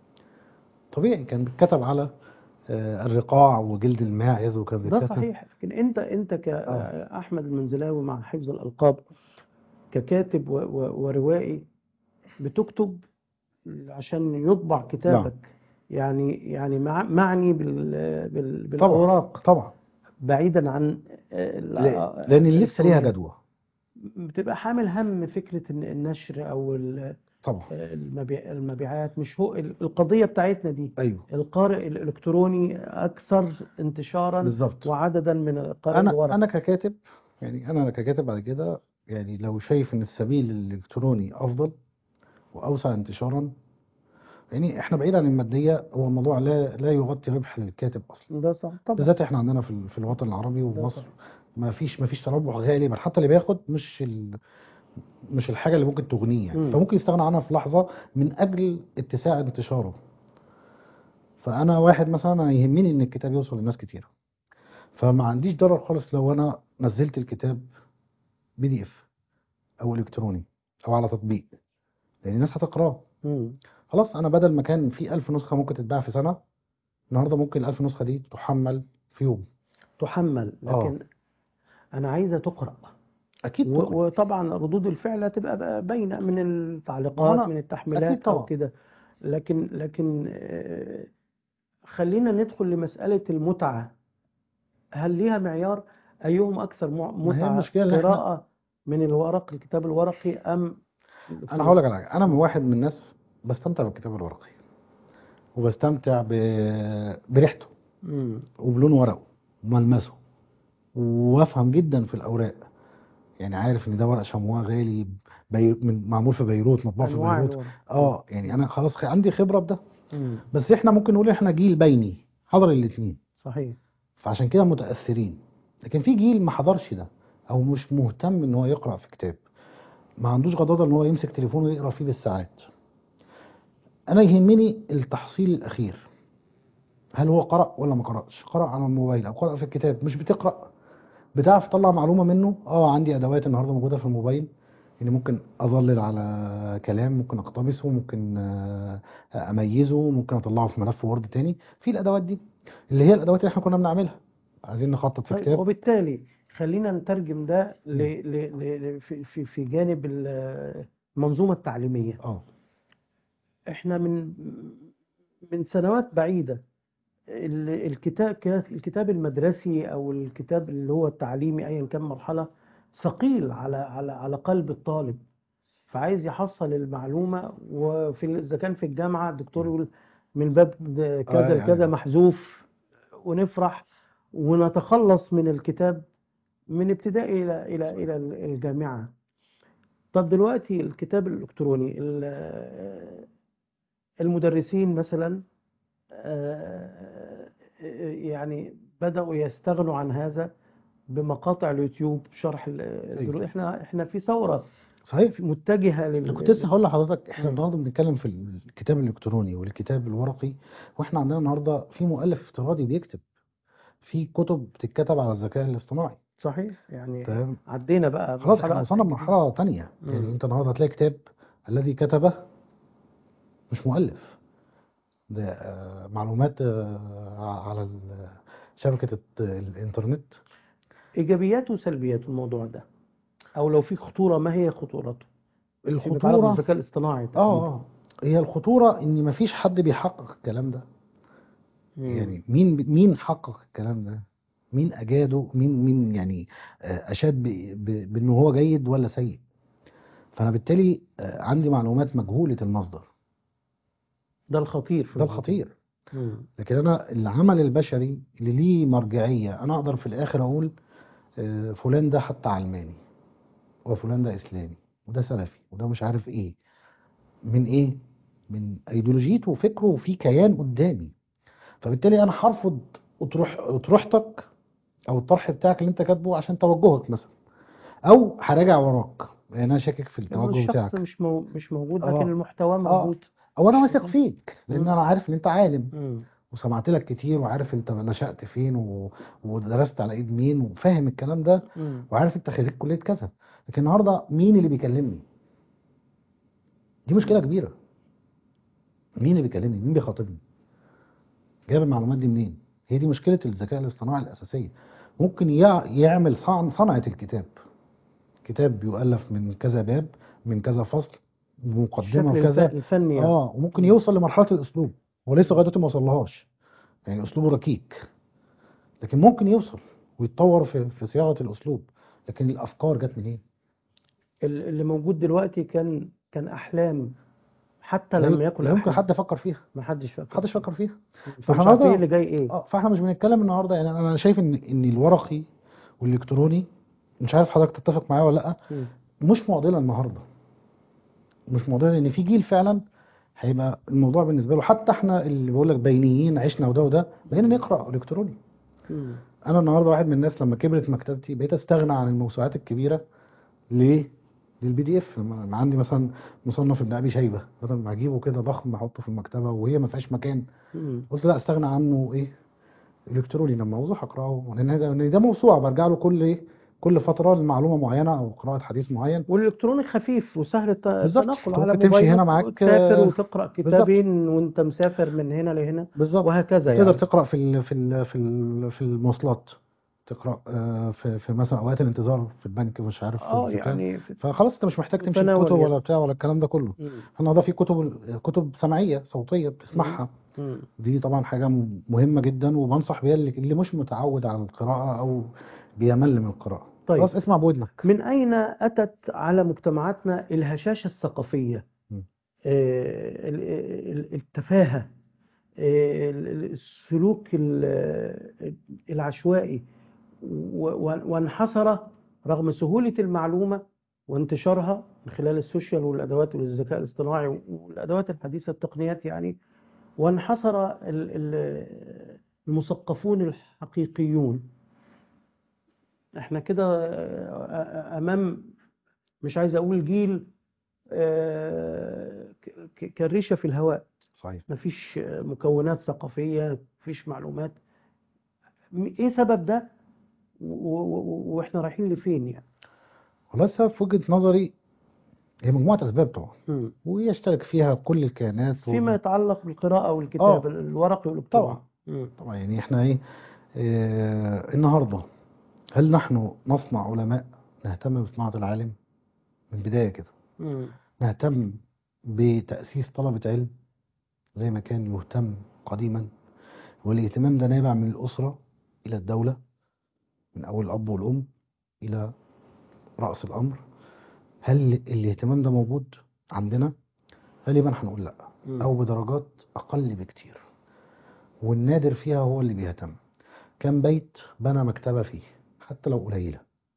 [SPEAKER 2] طبيعي كان بيتكتب على آه، الرقاع وجلد الماعز وكان
[SPEAKER 1] ده
[SPEAKER 2] بيتكتب
[SPEAKER 1] صحيح لكن انت انت
[SPEAKER 2] اه
[SPEAKER 1] كاحمد المنزلاوي مع حفظ الالقاب ككاتب و- و- وروائي بتكتب عشان يطبع
[SPEAKER 2] نعم
[SPEAKER 1] كتابك يعني يعني مع معني بال بال
[SPEAKER 2] طبعا
[SPEAKER 1] بالاوراق
[SPEAKER 2] طبعا
[SPEAKER 1] بعيدا عن ال-
[SPEAKER 2] لا- لان لسه ليها
[SPEAKER 1] الالكترونيه
[SPEAKER 2] جدوى
[SPEAKER 1] بتبقى حامل هم فكره إن النشر او ال-
[SPEAKER 2] طبعا
[SPEAKER 1] المبيع المبيعات مش هو القضيه بتاعتنا دي
[SPEAKER 2] ايوه
[SPEAKER 1] القارئ الالكتروني اكثر انتشارا
[SPEAKER 2] بالظبط
[SPEAKER 1] وعددا من القارئ
[SPEAKER 2] انا
[SPEAKER 1] الورقي
[SPEAKER 2] انا ككاتب يعني انا ككاتب بعد كده يعني لو شايف ان السبيل الالكتروني افضل واوسع انتشارا يعني احنا بعيد عن الماديه هو الموضوع لا لا يغطي ربح للكاتب اصلا
[SPEAKER 1] ده صح طبعا
[SPEAKER 2] بالذات احنا عندنا في ال- في الوطن العربي وفي
[SPEAKER 1] ده
[SPEAKER 2] مصر
[SPEAKER 1] صح
[SPEAKER 2] ما فيش ما فيش تربح غالبا حتى اللي بياخد مش ال مش الحاجه اللي ممكن تغنيه يعني
[SPEAKER 1] امم
[SPEAKER 2] فممكن يستغنى عنها في لحظه من اجل اتساع انتشاره فانا واحد مثلا أنا يهمني ان الكتاب يوصل لناس كتير فما عنديش ضرر خالص لو انا نزلت الكتاب بي دي اف او الكتروني او على تطبيق لان الناس هتقراه
[SPEAKER 1] امم
[SPEAKER 2] خلاص انا بدل ما كان في 1000 نسخه ممكن تتباع في سنه النهارده ممكن ال 1000 نسخه دي تحمل في يوم
[SPEAKER 1] تحمل
[SPEAKER 2] اه
[SPEAKER 1] لكن انا عايزه تقرا
[SPEAKER 2] اكيد
[SPEAKER 1] و-
[SPEAKER 2] تقرا
[SPEAKER 1] وطبعا ردود الفعل هتبقى بقى باينه من
[SPEAKER 2] ما
[SPEAKER 1] التعليقات
[SPEAKER 2] انا
[SPEAKER 1] من
[SPEAKER 2] اكيد
[SPEAKER 1] التحميلات او
[SPEAKER 2] طبعا
[SPEAKER 1] كده لكن لكن آه، خلينا ندخل لمساله المتعه هل ليها معيار ايهم اكثر مع-
[SPEAKER 2] ما هي
[SPEAKER 1] متعه
[SPEAKER 2] المشكله اللي احنا
[SPEAKER 1] قراءه من الورق الكتاب الورقي ام
[SPEAKER 2] انا هقول
[SPEAKER 1] الالكتروني
[SPEAKER 2] لك على حاجه انا من واحد من الناس بستمتع بالكتاب الورقي وبستمتع ب... بريحته
[SPEAKER 1] امم
[SPEAKER 2] وبلون ورقه وملمسه وافهم جدا في الاوراق يعني عارف ان ده ورق شمواه غالي بي... من معمول في بيروت مطبوع في
[SPEAKER 1] انواع
[SPEAKER 2] بيروت
[SPEAKER 1] الورق
[SPEAKER 2] اه يعني انا خلاص خ- عندي خبره بده
[SPEAKER 1] امم
[SPEAKER 2] بس احنا ممكن نقول احنا جيل بيني حضر الاثنين
[SPEAKER 1] صحيح
[SPEAKER 2] فعشان كده متاثرين لكن في جيل ما حضرش ده او مش مهتم ان هو يقرا في كتاب ما عندوش غضاضه ان هو يمسك تليفونه ويقرا فيه بالساعات انا يهمني التحصيل الاخير هل هو قرأ ولا ما قرأش قرأ على الموبايل او قرأ في الكتاب مش بتقرأ بتعرف تطلع معلومة منه اه عندي ادوات النهارده موجودة في الموبايل يعني ممكن اظلل على كلام ممكن اقتبسه ممكن آه، اميزه ممكن اطلعه في ملف وورد تاني في الادوات دي اللي هي الادوات اللي احنا كنا بنعملها عايزين نخطط في
[SPEAKER 1] طيب
[SPEAKER 2] كتاب
[SPEAKER 1] وبالتالي خلينا نترجم ده ل...
[SPEAKER 2] مم.
[SPEAKER 1] ل... ل... في في في جانب ال- المنظومة التعليمية
[SPEAKER 2] اه
[SPEAKER 1] احنا من من سنوات بعيدة ال- الكتاب الكتاب المدرسي او الكتاب اللي هو التعليمي ايا كان مرحلة ثقيل على على على قلب الطالب فعايز يحصل المعلومة وفي ال- اذا كان في الجامعة الدكتور
[SPEAKER 2] مم.
[SPEAKER 1] يقول من باب
[SPEAKER 2] اه
[SPEAKER 1] كذا لكذا
[SPEAKER 2] يعني
[SPEAKER 1] محذوف ونفرح ونتخلص من الكتاب من ابتدائي الى الى الى الجامعة طب دلوقتي الكتاب الالكتروني ال- المدرسين مثلا آه، يعني بدأوا يستغنوا عن هذا بمقاطع اليوتيوب شرح ال- الدروس
[SPEAKER 2] ايوه
[SPEAKER 1] احنا احنا في ثورة
[SPEAKER 2] صحيح
[SPEAKER 1] في- متجهة
[SPEAKER 2] انا كنت لسه
[SPEAKER 1] لل
[SPEAKER 2] هقول لحضرتك احنا
[SPEAKER 1] مم.
[SPEAKER 2] النهارده بنتكلم في الكتاب الالكتروني والكتاب الورقي واحنا عندنا النهارده في مؤلف افتراضي بيكتب في كتب بتتكتب على الذكاء الاصطناعي
[SPEAKER 1] صحيح يعني
[SPEAKER 2] تمام
[SPEAKER 1] عدينا بقى
[SPEAKER 2] خلاص احنا
[SPEAKER 1] مرحلة
[SPEAKER 2] وصلنا
[SPEAKER 1] جديدة
[SPEAKER 2] لمرحله تانية يعني
[SPEAKER 1] مم.
[SPEAKER 2] انت النهارده هتلاقي كتاب الذي كتبه مش مؤلف ده آه، معلومات آه، على ال- شبكه الت- الانترنت
[SPEAKER 1] إيجابيات وسلبيات الموضوع ده أو لو في خطورة ما هي خطورته فيما يتعلق
[SPEAKER 2] الخطوره
[SPEAKER 1] بالذكاء الاصطناعي
[SPEAKER 2] اه
[SPEAKER 1] تحديدا
[SPEAKER 2] اه هي الخطوره ان مفيش حد بيحقق الكلام ده
[SPEAKER 1] مم.
[SPEAKER 2] يعني مين مين حقق الكلام ده مين اجاده مين مين يعني آه، اشاد ب- ب- بانه هو جيد ولا سيء فانا بالتالي آه، عندي معلومات مجهوله المصدر
[SPEAKER 1] ده الخطير في
[SPEAKER 2] ده
[SPEAKER 1] الموضوع.
[SPEAKER 2] الخطير
[SPEAKER 1] مم.
[SPEAKER 2] لكن انا العمل البشري اللي ليه مرجعيه انا اقدر في الاخر اقول آه، فلان ده حتى علماني وفلان ده اسلامي وده سلفي وده مش عارف ايه من ايه من ايديولوجيته وفكره وفي كيان قدامي فبالتالي انا هرفض اطروح اطروحتك او الطرح بتاعك اللي انت كاتبه عشان توجهك مثلا او هراجع وراك يعني انا شاكك في
[SPEAKER 1] يعني هو
[SPEAKER 2] التوجه
[SPEAKER 1] الشخص
[SPEAKER 2] بتاعك
[SPEAKER 1] مش مو... مش موجود
[SPEAKER 2] آه.
[SPEAKER 1] لكن المحتوى
[SPEAKER 2] آه.
[SPEAKER 1] موجود
[SPEAKER 2] او انا واثق فيك لان
[SPEAKER 1] مم.
[SPEAKER 2] انا عارف ان انت عالم
[SPEAKER 1] مم.
[SPEAKER 2] وسمعت لك كتير وعارف انت نشأت فين و... ودرست على ايد مين وفاهم الكلام ده
[SPEAKER 1] مم.
[SPEAKER 2] وعارف انت خريج كلية كذا لكن النهارده مين اللي بيكلمني دي مشكلة كبيرة مين اللي بيكلمني مين بيخاطبني جايب المعلومات دي منين هي دي مشكلة الذكاء الاصطناعي الأساسية ممكن يع... يعمل صن... صنعة الكتاب كتاب بيؤلف من كذا باب من كذا فصل مقدمة
[SPEAKER 1] الشكل
[SPEAKER 2] وكذا
[SPEAKER 1] الف- الفني يعني.
[SPEAKER 2] اه وممكن يوصل لمرحله الاسلوب هو لسه لغايه دلوقتي ما وصلهاش يعني اسلوبه ركيك لكن ممكن يوصل ويتطور في في صياغه الاسلوب لكن الافكار جت منين؟
[SPEAKER 1] ال- اللي موجود دلوقتي كان كان احلام حتى
[SPEAKER 2] لا
[SPEAKER 1] لما
[SPEAKER 2] يم-
[SPEAKER 1] يكن
[SPEAKER 2] لا يمكن
[SPEAKER 1] أحلام.
[SPEAKER 2] حد يفكر فيها
[SPEAKER 1] ما حدش فاكر
[SPEAKER 2] محدش فكر فيها
[SPEAKER 1] فمش
[SPEAKER 2] فاحنا
[SPEAKER 1] عارفين
[SPEAKER 2] النهارده-
[SPEAKER 1] اللي جاي ايه
[SPEAKER 2] اه فاحنا مش بنتكلم النهارده يعني انا شايف ان ان الورقي والالكتروني مش عارف حضرتك تتفق معايا ولا لا
[SPEAKER 1] مم.
[SPEAKER 2] مش معضله النهارده مش معضله لان في جيل فعلا هيبقى الموضوع بالنسبه له حتى احنا اللي بقول لك بينيين عشنا وده وده بقينا نقرا الكتروني
[SPEAKER 1] مم.
[SPEAKER 2] انا النهارده واحد من الناس لما كبرت مكتبتي بقيت استغنى عن الموسوعات الكبيره ليه للبي دي اف لما أنا عندي مثلا مصنف ابن ابي شيبه بدل ما اجيبه كده ضخم احطه في المكتبه وهي ما فيهاش مكان
[SPEAKER 1] مم.
[SPEAKER 2] قلت لا استغنى عنه ايه الكتروني لما عاوز اقراه لان ده- لأن ده موسوعه برجع له كل ايه كل فتره لمعلومه معينه او قراءه حديث معين
[SPEAKER 1] والالكتروني خفيف وسهل الت-
[SPEAKER 2] بالظبط.
[SPEAKER 1] التنقل
[SPEAKER 2] أنت
[SPEAKER 1] على
[SPEAKER 2] ممكن تمشي
[SPEAKER 1] موبايلك
[SPEAKER 2] هنا معاك،
[SPEAKER 1] وتسافر
[SPEAKER 2] آه،
[SPEAKER 1] وتقرا كتابين وانت مسافر من هنا لهنا
[SPEAKER 2] بالظبط
[SPEAKER 1] وهكذا
[SPEAKER 2] تقدر
[SPEAKER 1] يعني
[SPEAKER 2] تقرا في ال في ال في ال في المواصلات تقرا آه، في في مثلا اوقات الانتظار في البنك مش عارف في
[SPEAKER 1] اه
[SPEAKER 2] البتاع.
[SPEAKER 1] يعني في-
[SPEAKER 2] فخلاص انت مش محتاج تمشي
[SPEAKER 1] متناول
[SPEAKER 2] بكتب
[SPEAKER 1] يعني.
[SPEAKER 2] ولا بتاع ولا الكلام ده كله
[SPEAKER 1] مم.
[SPEAKER 2] النهارده في كتب كتب سمعيه صوتيه بتسمعها
[SPEAKER 1] مم.
[SPEAKER 2] دي طبعا حاجه م- مهمه جدا وبنصح بيها اللي اللي مش متعود على القراءه او بيمل من القراءه
[SPEAKER 1] طيب.
[SPEAKER 2] خلاص اسمع بودنك
[SPEAKER 1] من أين أتت على مجتمعاتنا الهشاشة الثقافية
[SPEAKER 2] م.
[SPEAKER 1] آه، ال- ال- التفاهة آه، ال- ال- السلوك ال- العشوائي و- و- وانحصر رغم سهولة المعلومة وانتشارها من خلال السوشيال والأدوات والذكاء الاصطناعي والأدوات الحديثة التقنيات يعني وانحصر ال- ال- المثقفون الحقيقيون احنا كده آه، امام مش عايز اقول جيل آه، ك- ك- كالريشه في الهواء
[SPEAKER 2] صحيح
[SPEAKER 1] مفيش مكونات ثقافيه مفيش معلومات م- ايه سبب ده و- و- واحنا رايحين لفين يعني
[SPEAKER 2] والله السبب في وجهه نظري هي مجموعه اسباب طبعا
[SPEAKER 1] مم.
[SPEAKER 2] ويشترك فيها كل الكيانات و-
[SPEAKER 1] فيما يتعلق بالقراءه والكتاب
[SPEAKER 2] آه.
[SPEAKER 1] الورقي والالكتروني
[SPEAKER 2] طبعا.
[SPEAKER 1] مم.
[SPEAKER 2] طبعا يعني احنا ايه آه النهارده هل نحن نصنع علماء نهتم بصناعه العالم من البدايه كده
[SPEAKER 1] مم.
[SPEAKER 2] نهتم بتأسيس طلبة علم زي ما كان يهتم قديما والاهتمام ده نابع من الأسرة إلى الدولة من أول الأب والأم إلى رأس الأمر هل الاهتمام ده موجود عندنا؟ غالبا هنقول لأ
[SPEAKER 1] مم.
[SPEAKER 2] أو بدرجات أقل بكتير والنادر فيها هو اللي بيهتم كم بيت بنى مكتبة فيه حتى لو قليلة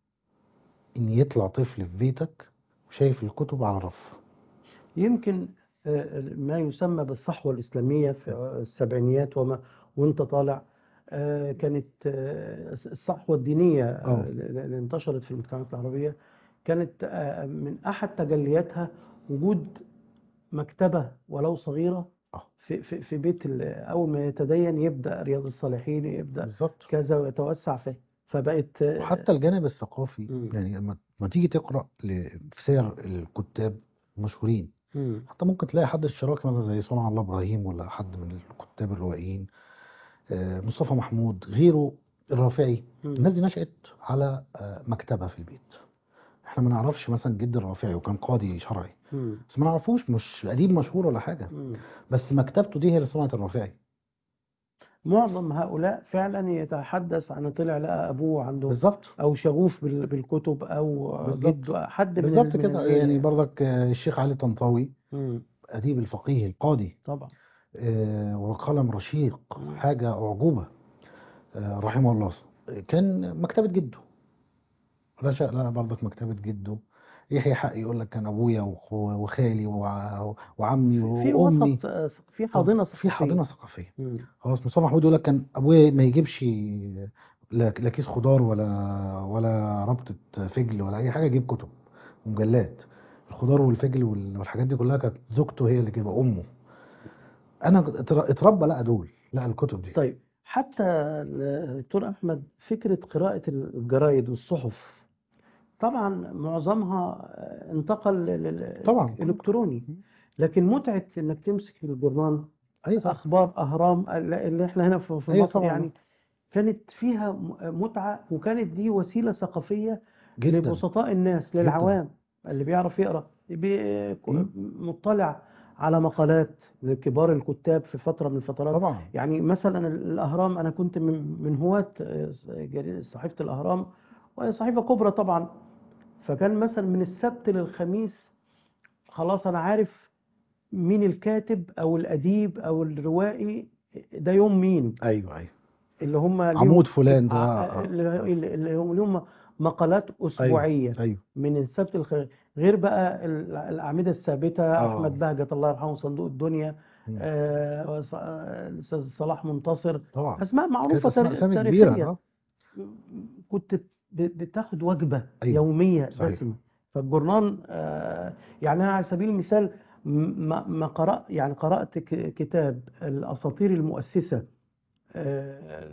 [SPEAKER 2] إن يطلع طفل في بيتك وشايف الكتب على الرف
[SPEAKER 1] يمكن آه، ما يسمى بالصحوة الإسلامية في السبعينيات وما وانت طالع آه، كانت آه، الصحوة الدينية آه،
[SPEAKER 2] آه.
[SPEAKER 1] اللي انتشرت في المجتمعات العربية كانت آه، من أحد تجلياتها وجود مكتبة ولو صغيرة
[SPEAKER 2] آه.
[SPEAKER 1] في في في بيت ال- أول ما يتدين يبدأ رياض الصالحين يبدأ
[SPEAKER 2] بالظبط
[SPEAKER 1] كذا ويتوسع فيه فبقت آه،
[SPEAKER 2] وحتى الجانب الثقافي
[SPEAKER 1] مم.
[SPEAKER 2] يعني لما لما تيجي تقرا ل- في سير الكتاب المشهورين
[SPEAKER 1] مم.
[SPEAKER 2] حتى ممكن تلاقي حد اشتراكي مثلا زي صنع الله ابراهيم ولا حد من الكتاب الروائيين آه، مصطفى محمود غيره الرافعي
[SPEAKER 1] مم.
[SPEAKER 2] الناس دي نشأت على آه، مكتبة في البيت احنا ما نعرفش مثلا جد الرافعي وكان قاضي شرعي
[SPEAKER 1] مم.
[SPEAKER 2] بس ما نعرفوش مش اديب مشهور ولا حاجه
[SPEAKER 1] مم.
[SPEAKER 2] بس مكتبته دي هي اللي صنعت الرافعي
[SPEAKER 1] معظم هؤلاء فعلا يتحدث عن طلع لقى ابوه عنده
[SPEAKER 2] بالظبط
[SPEAKER 1] او شغوف بال- بالكتب او
[SPEAKER 2] بالظبط.
[SPEAKER 1] جده حد من
[SPEAKER 2] بالظبط
[SPEAKER 1] ال- من
[SPEAKER 2] كده
[SPEAKER 1] العيلة.
[SPEAKER 2] يعني برضك آه، الشيخ علي طنطاوي
[SPEAKER 1] مم.
[SPEAKER 2] اديب الفقيه القاضي
[SPEAKER 1] طبعا
[SPEAKER 2] آه، وقلم رشيق
[SPEAKER 1] مم.
[SPEAKER 2] حاجة أعجوبة آه، رحمه الله كان مكتبة جده رشا لها برضك مكتبة جده يحيى حق يقول لك كان أبويا وخو- وخالي وع- وعمي
[SPEAKER 1] في
[SPEAKER 2] وأمي
[SPEAKER 1] وسط آه، في حاضنة
[SPEAKER 2] في حاضنة
[SPEAKER 1] ثقافية
[SPEAKER 2] ثقافية
[SPEAKER 1] مم.
[SPEAKER 2] خلاص مصطفى محمود يقول لك كان ابويا ما يجيبش لا لا كيس خضار ولا ولا ربطة فجل ولا اي حاجه يجيب كتب ومجلات الخضار والفجل وال- والحاجات دي كلها كانت زوجته هي اللي جايبه امه انا اتر- اتربى لقى دول لقى الكتب دي
[SPEAKER 1] طيب حتى الدكتور أحمد فكرة قراءة الجرايد والصحف طبعا معظمها انتقل لل-
[SPEAKER 2] طبعا
[SPEAKER 1] الإلكتروني لكن متعة إنك تمسك الجورنال
[SPEAKER 2] اي طبعا
[SPEAKER 1] أخبار أهرام اللي إحنا هنا في في
[SPEAKER 2] ايوه
[SPEAKER 1] مصر
[SPEAKER 2] طبعا
[SPEAKER 1] يعني كانت فيها م- متعة وكانت دي وسيلة ثقافية
[SPEAKER 2] جدا
[SPEAKER 1] لبسطاء الناس
[SPEAKER 2] جدا
[SPEAKER 1] للعوام اللي بيعرف يقرأ بي-
[SPEAKER 2] مم.
[SPEAKER 1] مطلع على مقالات لكبار الكتاب في فترة من الفترات
[SPEAKER 2] طبعا
[SPEAKER 1] يعني مثلا الأهرام أنا كنت من من هواة جريدة صحيفة الأهرام وهي صحيفة كبرى طبعا فكان مثلا من السبت للخميس خلاص أنا عارف مين الكاتب أو الأديب أو الروائي ده يوم مين
[SPEAKER 2] ايوه ايوه
[SPEAKER 1] اللي هم ليهم
[SPEAKER 2] عمود فلان ده
[SPEAKER 1] ع-
[SPEAKER 2] آه،
[SPEAKER 1] اللي اللي هم ليهم مقالات
[SPEAKER 2] ايوه
[SPEAKER 1] أسبوعية
[SPEAKER 2] ايوه
[SPEAKER 1] من السبت الخميس غير بقى ال- الأعمدة الثابتة
[SPEAKER 2] اه
[SPEAKER 1] أحمد بهجت الله يرحمه صندوق الدنيا
[SPEAKER 2] مم.
[SPEAKER 1] آه، وص- آه، الأستاذ صلاح منتصر
[SPEAKER 2] طبعا
[SPEAKER 1] أسماء
[SPEAKER 2] كانت
[SPEAKER 1] معروفة
[SPEAKER 2] اسماء
[SPEAKER 1] تاري-
[SPEAKER 2] اسامي كبيره
[SPEAKER 1] تاريخية
[SPEAKER 2] اه
[SPEAKER 1] كنت ب- بتاخد وجبة
[SPEAKER 2] ايوه
[SPEAKER 1] يومية
[SPEAKER 2] صحيح
[SPEAKER 1] دسمة فالجورنال آه، يعني أنا على سبيل المثال ما ما قرأ يعني قرأت ك- كتاب الأساطير المؤسسة آه،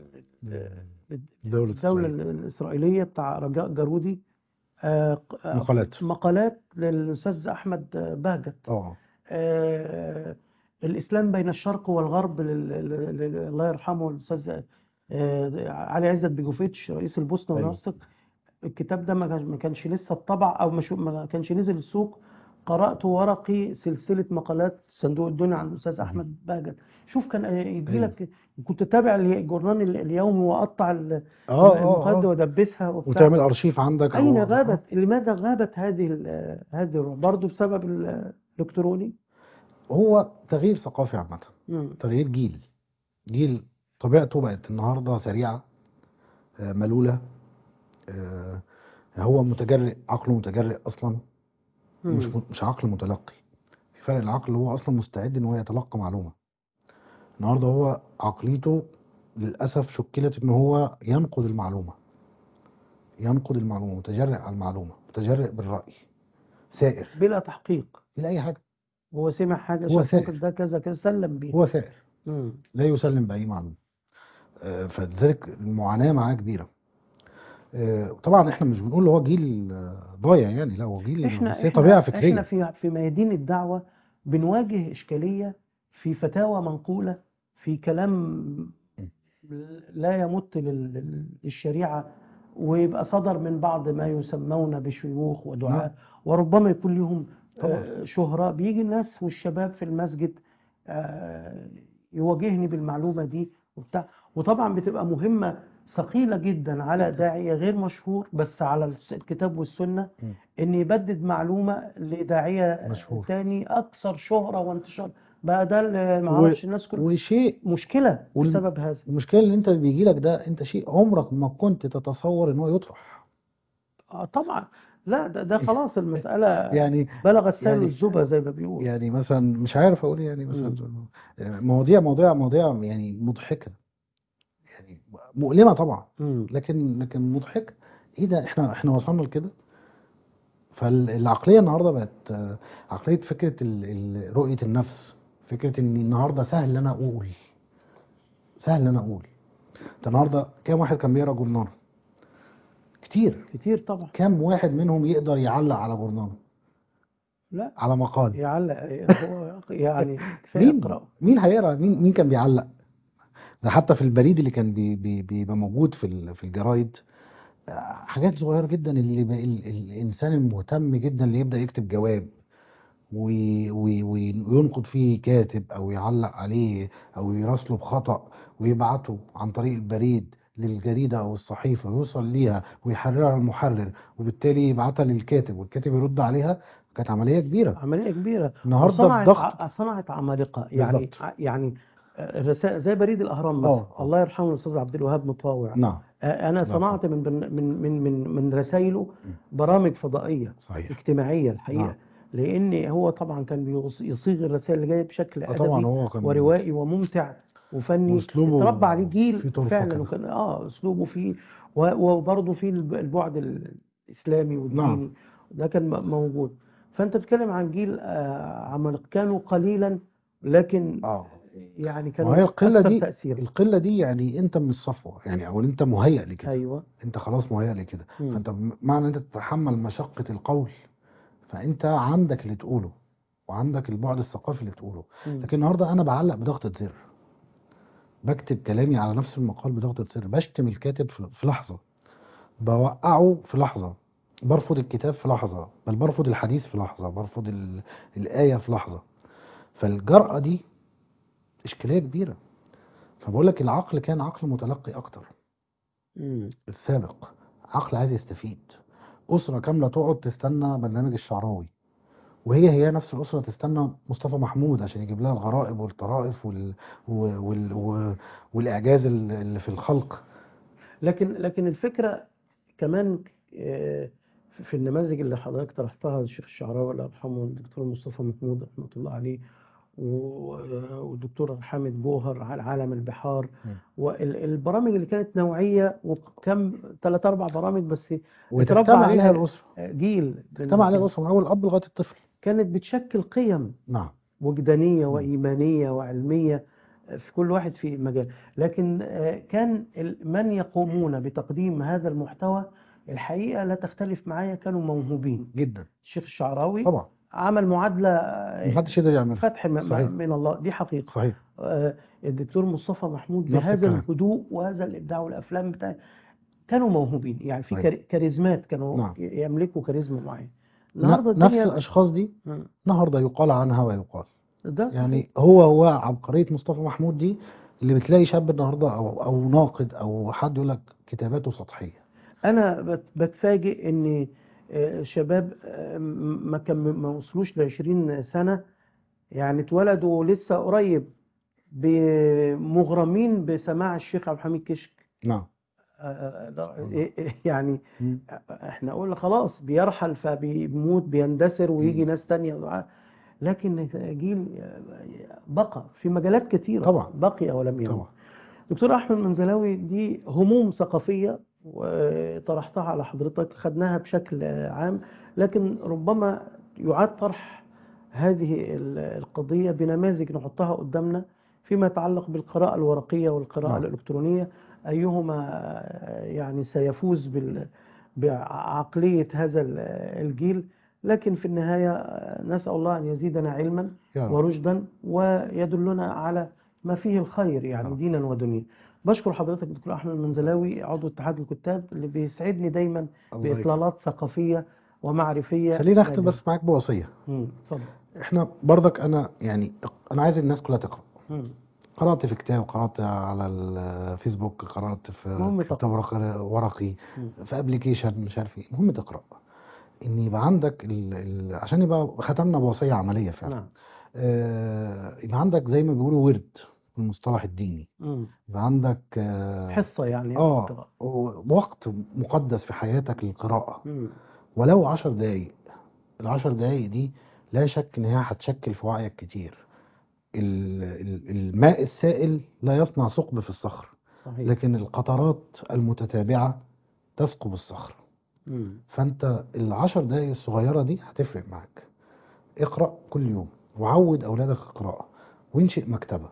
[SPEAKER 2] دولة
[SPEAKER 1] الدولة
[SPEAKER 2] اسرائيل
[SPEAKER 1] الإسرائيلية بتاع رجاء جارودي آه، ق- آه،
[SPEAKER 2] مقالات
[SPEAKER 1] مقالات للأستاذ أحمد بهجت
[SPEAKER 2] اه
[SPEAKER 1] آه، الإسلام بين الشرق والغرب لل- لل- لل- الله يرحمه الأستاذ آه، علي عزت بيجوفيتش رئيس البوسنة
[SPEAKER 2] ايوه
[SPEAKER 1] والهرسك الكتاب ده ما كانش ما كانش لسه اتطبع أو مش ما كانش نزل السوق قرأته ورقي سلسلة مقالات صندوق الدنيا عن الأستاذ
[SPEAKER 2] مم.
[SPEAKER 1] أحمد بهجت شوف كان يدي
[SPEAKER 2] ايوه
[SPEAKER 1] لك كنت تابع الجورنال ال- اليومي وأقطع ال-
[SPEAKER 2] اه اه
[SPEAKER 1] المقالات
[SPEAKER 2] اه
[SPEAKER 1] وأدبسها وبتاع
[SPEAKER 2] وتعمل ارشيف عندك
[SPEAKER 1] أين
[SPEAKER 2] او اه
[SPEAKER 1] غابت لماذا غابت هذه ال- هذه الروح برضه بسبب ال- الإلكتروني
[SPEAKER 2] هو تغيير ثقافي عامة
[SPEAKER 1] مم.
[SPEAKER 2] تغيير جيل جيل طبيعته بقت النهاردة سريعة آه، ملولة آه، هو متجرئ عقله متجرئ أصلا مش
[SPEAKER 1] مم.
[SPEAKER 2] مش عقل متلقي في فرق العقل هو أصلا مستعد إن هو يتلقى معلومة النهاردة هو عقليته للأسف شكلت إن هو ينقد المعلومة ينقد المعلومة متجرئ على المعلومة متجرئ بالرأي سائر
[SPEAKER 1] بلا تحقيق
[SPEAKER 2] إلى أي حاجة
[SPEAKER 1] هو سمع حاجة
[SPEAKER 2] هو
[SPEAKER 1] شاف موقف
[SPEAKER 2] سائر
[SPEAKER 1] ده كذا كذا سلم بيها
[SPEAKER 2] هو سائر
[SPEAKER 1] مم.
[SPEAKER 2] لا يسلم بأي معلومة آه، فلذلك المعاناة معاه كبيرة آه، طبعا احنا مش بنقول هو جيل آه، ضايع يعني لا هو جيل
[SPEAKER 1] احنا
[SPEAKER 2] بس هي
[SPEAKER 1] احنا
[SPEAKER 2] طبيعة
[SPEAKER 1] احنا
[SPEAKER 2] فكرية
[SPEAKER 1] في في ميادين الدعوة بنواجه إشكالية في فتاوى منقولة في كلام لا يمت لل- لل- للشريعة ويبقى صدر من بعض ما يسمون بشيوخ
[SPEAKER 2] نعم
[SPEAKER 1] ودعاء وربما يكون لهم
[SPEAKER 2] طبعا
[SPEAKER 1] آه، شهرة بيجي الناس والشباب في المسجد آه، يواجهني بالمعلومة دي وبتاع وطبعا بتبقى مهمة ثقيلة جدا على داعية غير مشهور بس على الس- الكتاب والسنة
[SPEAKER 2] مم.
[SPEAKER 1] ان يبدد معلومة لداعية
[SPEAKER 2] مشهور
[SPEAKER 1] تاني اكثر شهرة وانتشار بقى ده اللي ما
[SPEAKER 2] و...
[SPEAKER 1] اعرفش الناس كل
[SPEAKER 2] وشيء
[SPEAKER 1] مشكلة
[SPEAKER 2] وال...
[SPEAKER 1] بسبب هذا
[SPEAKER 2] المشكلة اللي انت بيجي لك ده انت شيء عمرك ما كنت تتصور ان هو يطرح
[SPEAKER 1] آه طبعا لا ده, ده خلاص المسألة
[SPEAKER 2] يعني
[SPEAKER 1] بلغ السيل
[SPEAKER 2] يعني
[SPEAKER 1] الزبا زي ما بيقول
[SPEAKER 2] يعني مثلا مش عارف اقول إيه يعني مثلا
[SPEAKER 1] مم.
[SPEAKER 2] مواضيع مواضيع مواضيع يعني مضحكة يعني مؤلمة طبعا
[SPEAKER 1] مم.
[SPEAKER 2] لكن لكن مضحكة ايه ده احنا احنا وصلنا لكده فالعقلية النهاردة بقت آه، عقلية فكرة ال- ال- رؤية النفس فكرة ان النهاردة سهل ان انا اقول سهل ان انا اقول ده النهاردة كام واحد كان بيقرا جورنال كتير
[SPEAKER 1] كتير طبعا
[SPEAKER 2] كام واحد منهم يقدر يعلق على جورنال
[SPEAKER 1] لا
[SPEAKER 2] على مقال
[SPEAKER 1] يعلق هو يعني كفاية
[SPEAKER 2] مين
[SPEAKER 1] اقرأ
[SPEAKER 2] مين هيقرا مين مين كان بيعلق ده حتى في البريد اللي كان بي بي بيبقى موجود في ال- في الجرايد آه، حاجات صغيرة جدا اللي بقى ال- ال- الإنسان المهتم جدا اللي يبدأ يكتب جواب وي- وي- وي- وينقد فيه كاتب أو يعلق عليه أو يراسله بخطأ ويبعته عن طريق البريد للجريدة أو الصحيفة ويوصل ليها ويحررها المحرر وبالتالي يبعتها للكاتب والكاتب يرد عليها كانت عمليه كبيره
[SPEAKER 1] عملية كبيرة
[SPEAKER 2] النهارده
[SPEAKER 1] وصنعت
[SPEAKER 2] الضغط
[SPEAKER 1] ع- صنعت عمالقة يعني
[SPEAKER 2] بالظبط.
[SPEAKER 1] ع- يعني الرسائل زي بريد الأهرام مثلا
[SPEAKER 2] آه، آه.
[SPEAKER 1] الله يرحمه الأستاذ عبد الوهاب مطاوع
[SPEAKER 2] نعم
[SPEAKER 1] آه، أنا
[SPEAKER 2] الله
[SPEAKER 1] صنعت من من من من من, من رسائله برامج فضائية
[SPEAKER 2] صحيح
[SPEAKER 1] اجتماعية الحقيقة
[SPEAKER 2] نعم.
[SPEAKER 1] لأن هو طبعا كان بيص- يصيغ الرسائل اللي جاية بشكل
[SPEAKER 2] آه، طبعا
[SPEAKER 1] أدبي
[SPEAKER 2] هو كان
[SPEAKER 1] وروائي وممتع وفني
[SPEAKER 2] وأسلوبه
[SPEAKER 1] اتربى عليه
[SPEAKER 2] فيه
[SPEAKER 1] جيل
[SPEAKER 2] طرفة
[SPEAKER 1] فعلا
[SPEAKER 2] كده.
[SPEAKER 1] وكان اه اسلوبه فيه و- وبرضه فيه الب- البعد الاسلامي والديني
[SPEAKER 2] نعم.
[SPEAKER 1] ده كان م- موجود فانت بتتكلم عن جيل آه عمالقة كانوا قليلا لكن
[SPEAKER 2] اه
[SPEAKER 1] يعني
[SPEAKER 2] ما
[SPEAKER 1] كانوا
[SPEAKER 2] هي القله
[SPEAKER 1] اكثر
[SPEAKER 2] دي
[SPEAKER 1] تاثيرا
[SPEAKER 2] القله دي يعني انت من الصفوه يعني او انت مهيأ لكده
[SPEAKER 1] ايوه
[SPEAKER 2] انت خلاص مهيأ لكده
[SPEAKER 1] مم.
[SPEAKER 2] فانت م- معنى انت تتحمل مشقه القول فانت عندك اللي تقوله وعندك البعد الثقافي اللي تقوله
[SPEAKER 1] مم.
[SPEAKER 2] لكن النهارده انا بعلق بضغطه زر بكتب كلامي على نفس المقال بضغطه زر بشتم الكاتب في في لحظه بوقعه في لحظه برفض الكتاب في لحظه بل برفض الحديث في لحظه برفض ال... الايه في لحظه فالجرأة دي اشكاليه كبيره فبقول لك العقل كان عقل متلقي اكتر
[SPEAKER 1] مم.
[SPEAKER 2] السابق عقل عايز يستفيد أسرة كاملة تقعد تستنى برنامج الشعراوي وهي هي نفس الأسرة تستنى مصطفى محمود عشان يجيب لها الغرائب والطرائف وال... وال... وال... وال... والإعجاز ال- اللي في الخلق
[SPEAKER 1] لكن لكن الفكره كمان آه، في في النماذج اللي حضرتك طرحتها الشيخ الشعراوي الله يرحمه الدكتور مصطفى محمود رحمه الله عليه و- والدكتور حامد جوهر على عالم البحار
[SPEAKER 2] مم.
[SPEAKER 1] والبرامج اللي كانت نوعيه وكم ثلاث اربع برامج بس
[SPEAKER 2] وتجتمع
[SPEAKER 1] اتربى
[SPEAKER 2] عليها
[SPEAKER 1] عليها
[SPEAKER 2] الأسرة
[SPEAKER 1] جيل من-
[SPEAKER 2] تجتمع عليها الأسرة من أول الأب لغاية الطفل
[SPEAKER 1] كانت بتشكل قيم
[SPEAKER 2] نعم
[SPEAKER 1] وجدانية
[SPEAKER 2] مم.
[SPEAKER 1] وإيمانية وعلمية في كل واحد في مجال لكن آه، كان ال- من يقومون بتقديم هذا المحتوى الحقيقة لا تختلف معايا كانوا موهوبين
[SPEAKER 2] جدا
[SPEAKER 1] الشيخ الشعراوي
[SPEAKER 2] طبعا
[SPEAKER 1] عمل معادلة آه،
[SPEAKER 2] محدش يقدر يعملها
[SPEAKER 1] فتح م-
[SPEAKER 2] صحيح.
[SPEAKER 1] من الله دي حقيقة
[SPEAKER 2] صحيح
[SPEAKER 1] آه، الدكتور مصطفى محمود
[SPEAKER 2] نفس
[SPEAKER 1] بهذا
[SPEAKER 2] الكلام.
[SPEAKER 1] الهدوء وهذا الإبداع والأفلام بتاع كانوا موهوبين يعني في
[SPEAKER 2] صحيح.
[SPEAKER 1] كار- كاريزمات كانوا
[SPEAKER 2] نعم.
[SPEAKER 1] يملكوا كاريزما معينة
[SPEAKER 2] ن-
[SPEAKER 1] النهارده
[SPEAKER 2] نفس
[SPEAKER 1] الدنيا
[SPEAKER 2] الأشخاص دي
[SPEAKER 1] مم.
[SPEAKER 2] النهارده يقال عنها ويقال
[SPEAKER 1] ده صحيح.
[SPEAKER 2] يعني هو هو عبقرية مصطفى محمود دي اللي بتلاقي شاب النهارده او او ناقد او حد يقول لك كتاباته سطحيه
[SPEAKER 1] انا بت- بتفاجئ ان آه، شباب آه، م- ما كان ما وصلوش ل 20 سنه يعني اتولدوا لسه قريب مغرمين بسماع الشيخ عبد الحميد كشك
[SPEAKER 2] نعم
[SPEAKER 1] آه، ده- إيه- إيه يعني
[SPEAKER 2] مم.
[SPEAKER 1] احنا قلنا خلاص بيرحل فبيموت بيندثر ويجي ناس تانية لكن جيل بقى في مجالات كثيرة
[SPEAKER 2] طبعا.
[SPEAKER 1] بقي ولم يموت
[SPEAKER 2] طبعا
[SPEAKER 1] دكتور احمد منزلاوي دي هموم ثقافيه وطرحتها على حضرتك خدناها بشكل عام لكن ربما يعاد طرح هذه ال- القضيه بنماذج نحطها قدامنا فيما يتعلق بالقراءه الورقيه والقراءه
[SPEAKER 2] نعم.
[SPEAKER 1] الالكترونيه ايهما يعني سيفوز بال بعقليه هذا ال- الجيل لكن في النهايه نسال الله ان يزيدنا علما
[SPEAKER 2] يا رب
[SPEAKER 1] ورشدا ويدلنا على ما فيه الخير يعني
[SPEAKER 2] نعم.
[SPEAKER 1] دينا ودنيا بشكر حضرتك دكتور احمد المنزلاوي عضو اتحاد الكتاب اللي بيسعدني دايما
[SPEAKER 2] الله يكرمك.
[SPEAKER 1] باطلالات ثقافيه ومعرفيه
[SPEAKER 2] خليني اختم
[SPEAKER 1] نادرة.
[SPEAKER 2] بس معاك بوصيه
[SPEAKER 1] مم، اتفضل
[SPEAKER 2] احنا برضك انا يعني انا عايز الناس كلها تقرا
[SPEAKER 1] مم،
[SPEAKER 2] قرات في كتاب قرات على الفيسبوك قرات في
[SPEAKER 1] المهم
[SPEAKER 2] في
[SPEAKER 1] تقرأ.
[SPEAKER 2] كتاب ورق- ورقي
[SPEAKER 1] مم.
[SPEAKER 2] في ابلكيشن مش عارف ايه المهم تقرا ان يبقى عندك ال... ال... عشان يبقى ختمنا بوصيه عمليه فعلا
[SPEAKER 1] نعم
[SPEAKER 2] آه، يبقى عندك زي ما بيقولوا ورد المصطلح الديني
[SPEAKER 1] مم.
[SPEAKER 2] يبقى عندك آه،
[SPEAKER 1] حصه يعني
[SPEAKER 2] اه
[SPEAKER 1] القراءة.
[SPEAKER 2] وقت مقدس في حياتك للقراءة
[SPEAKER 1] مم،
[SPEAKER 2] ولو عشر دقايق العشر دقايق دي لا شك ان هي هتشكل في وعيك كتير ال- ال- الماء السائل لا يصنع ثقب في الصخر
[SPEAKER 1] صحيح
[SPEAKER 2] لكن القطرات المتتابعة تثقب الصخر
[SPEAKER 1] مم.
[SPEAKER 2] فانت العشر دقايق الصغيرة دي هتفرق معاك اقرأ كل يوم وعود أولادك القراءة وانشئ مكتبة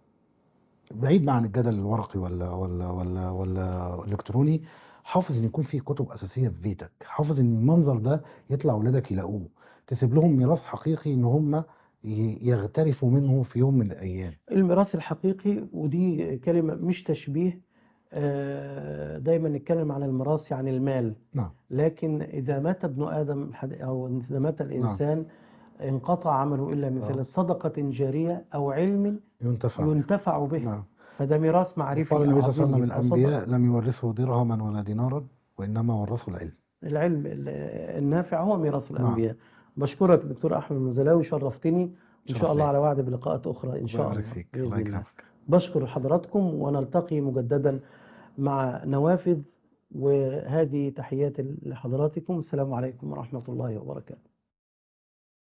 [SPEAKER 2] بعيد بقى عن الجدل الورقي ولا ولا ولا ولا الكتروني حافظ ان يكون في كتب اساسيه في بيتك حافظ ان المنظر ده يطلع اولادك يلاقوه تسيب لهم ميراث حقيقي ان هم ي- يغترفوا منه في يوم من الايام
[SPEAKER 1] الميراث الحقيقي ودي كلمه مش تشبيه آه، دايما نتكلم عن الميراث يعني المال
[SPEAKER 2] نعم
[SPEAKER 1] لكن إذا مات ابن آدم حد- أو إذا مات الإنسان انقطع عمله إلا من
[SPEAKER 2] آه.
[SPEAKER 1] ثلاث صدقة جارية أو علم
[SPEAKER 2] ينتفع
[SPEAKER 1] ينتفع به
[SPEAKER 2] نعم
[SPEAKER 1] فده ميراث معرفي
[SPEAKER 2] قال النبي صلى الله عليه
[SPEAKER 1] عظيم
[SPEAKER 2] وسلم
[SPEAKER 1] يبقى صدقة.
[SPEAKER 2] الانبياء لم يورثوا درهما ولا دينارا وانما ورثوا العلم
[SPEAKER 1] العلم ال- النافع هو ميراث
[SPEAKER 2] نعم.
[SPEAKER 1] الأنبياء بشكرك دكتور أحمد المنزلاوي شرفتني وإن
[SPEAKER 2] شرف
[SPEAKER 1] شاء الله
[SPEAKER 2] ليا.
[SPEAKER 1] على وعد بلقاءات أخرى إن
[SPEAKER 2] الله
[SPEAKER 1] شاء
[SPEAKER 2] يبارك
[SPEAKER 1] الله
[SPEAKER 2] فيك
[SPEAKER 1] بإذن
[SPEAKER 2] الله
[SPEAKER 1] الله
[SPEAKER 2] يكرمك
[SPEAKER 1] بشكر حضراتكم ونلتقي مجددا مع نوافذ وهذه تحياتي لحضراتكم السلام عليكم ورحمة الله وبركاته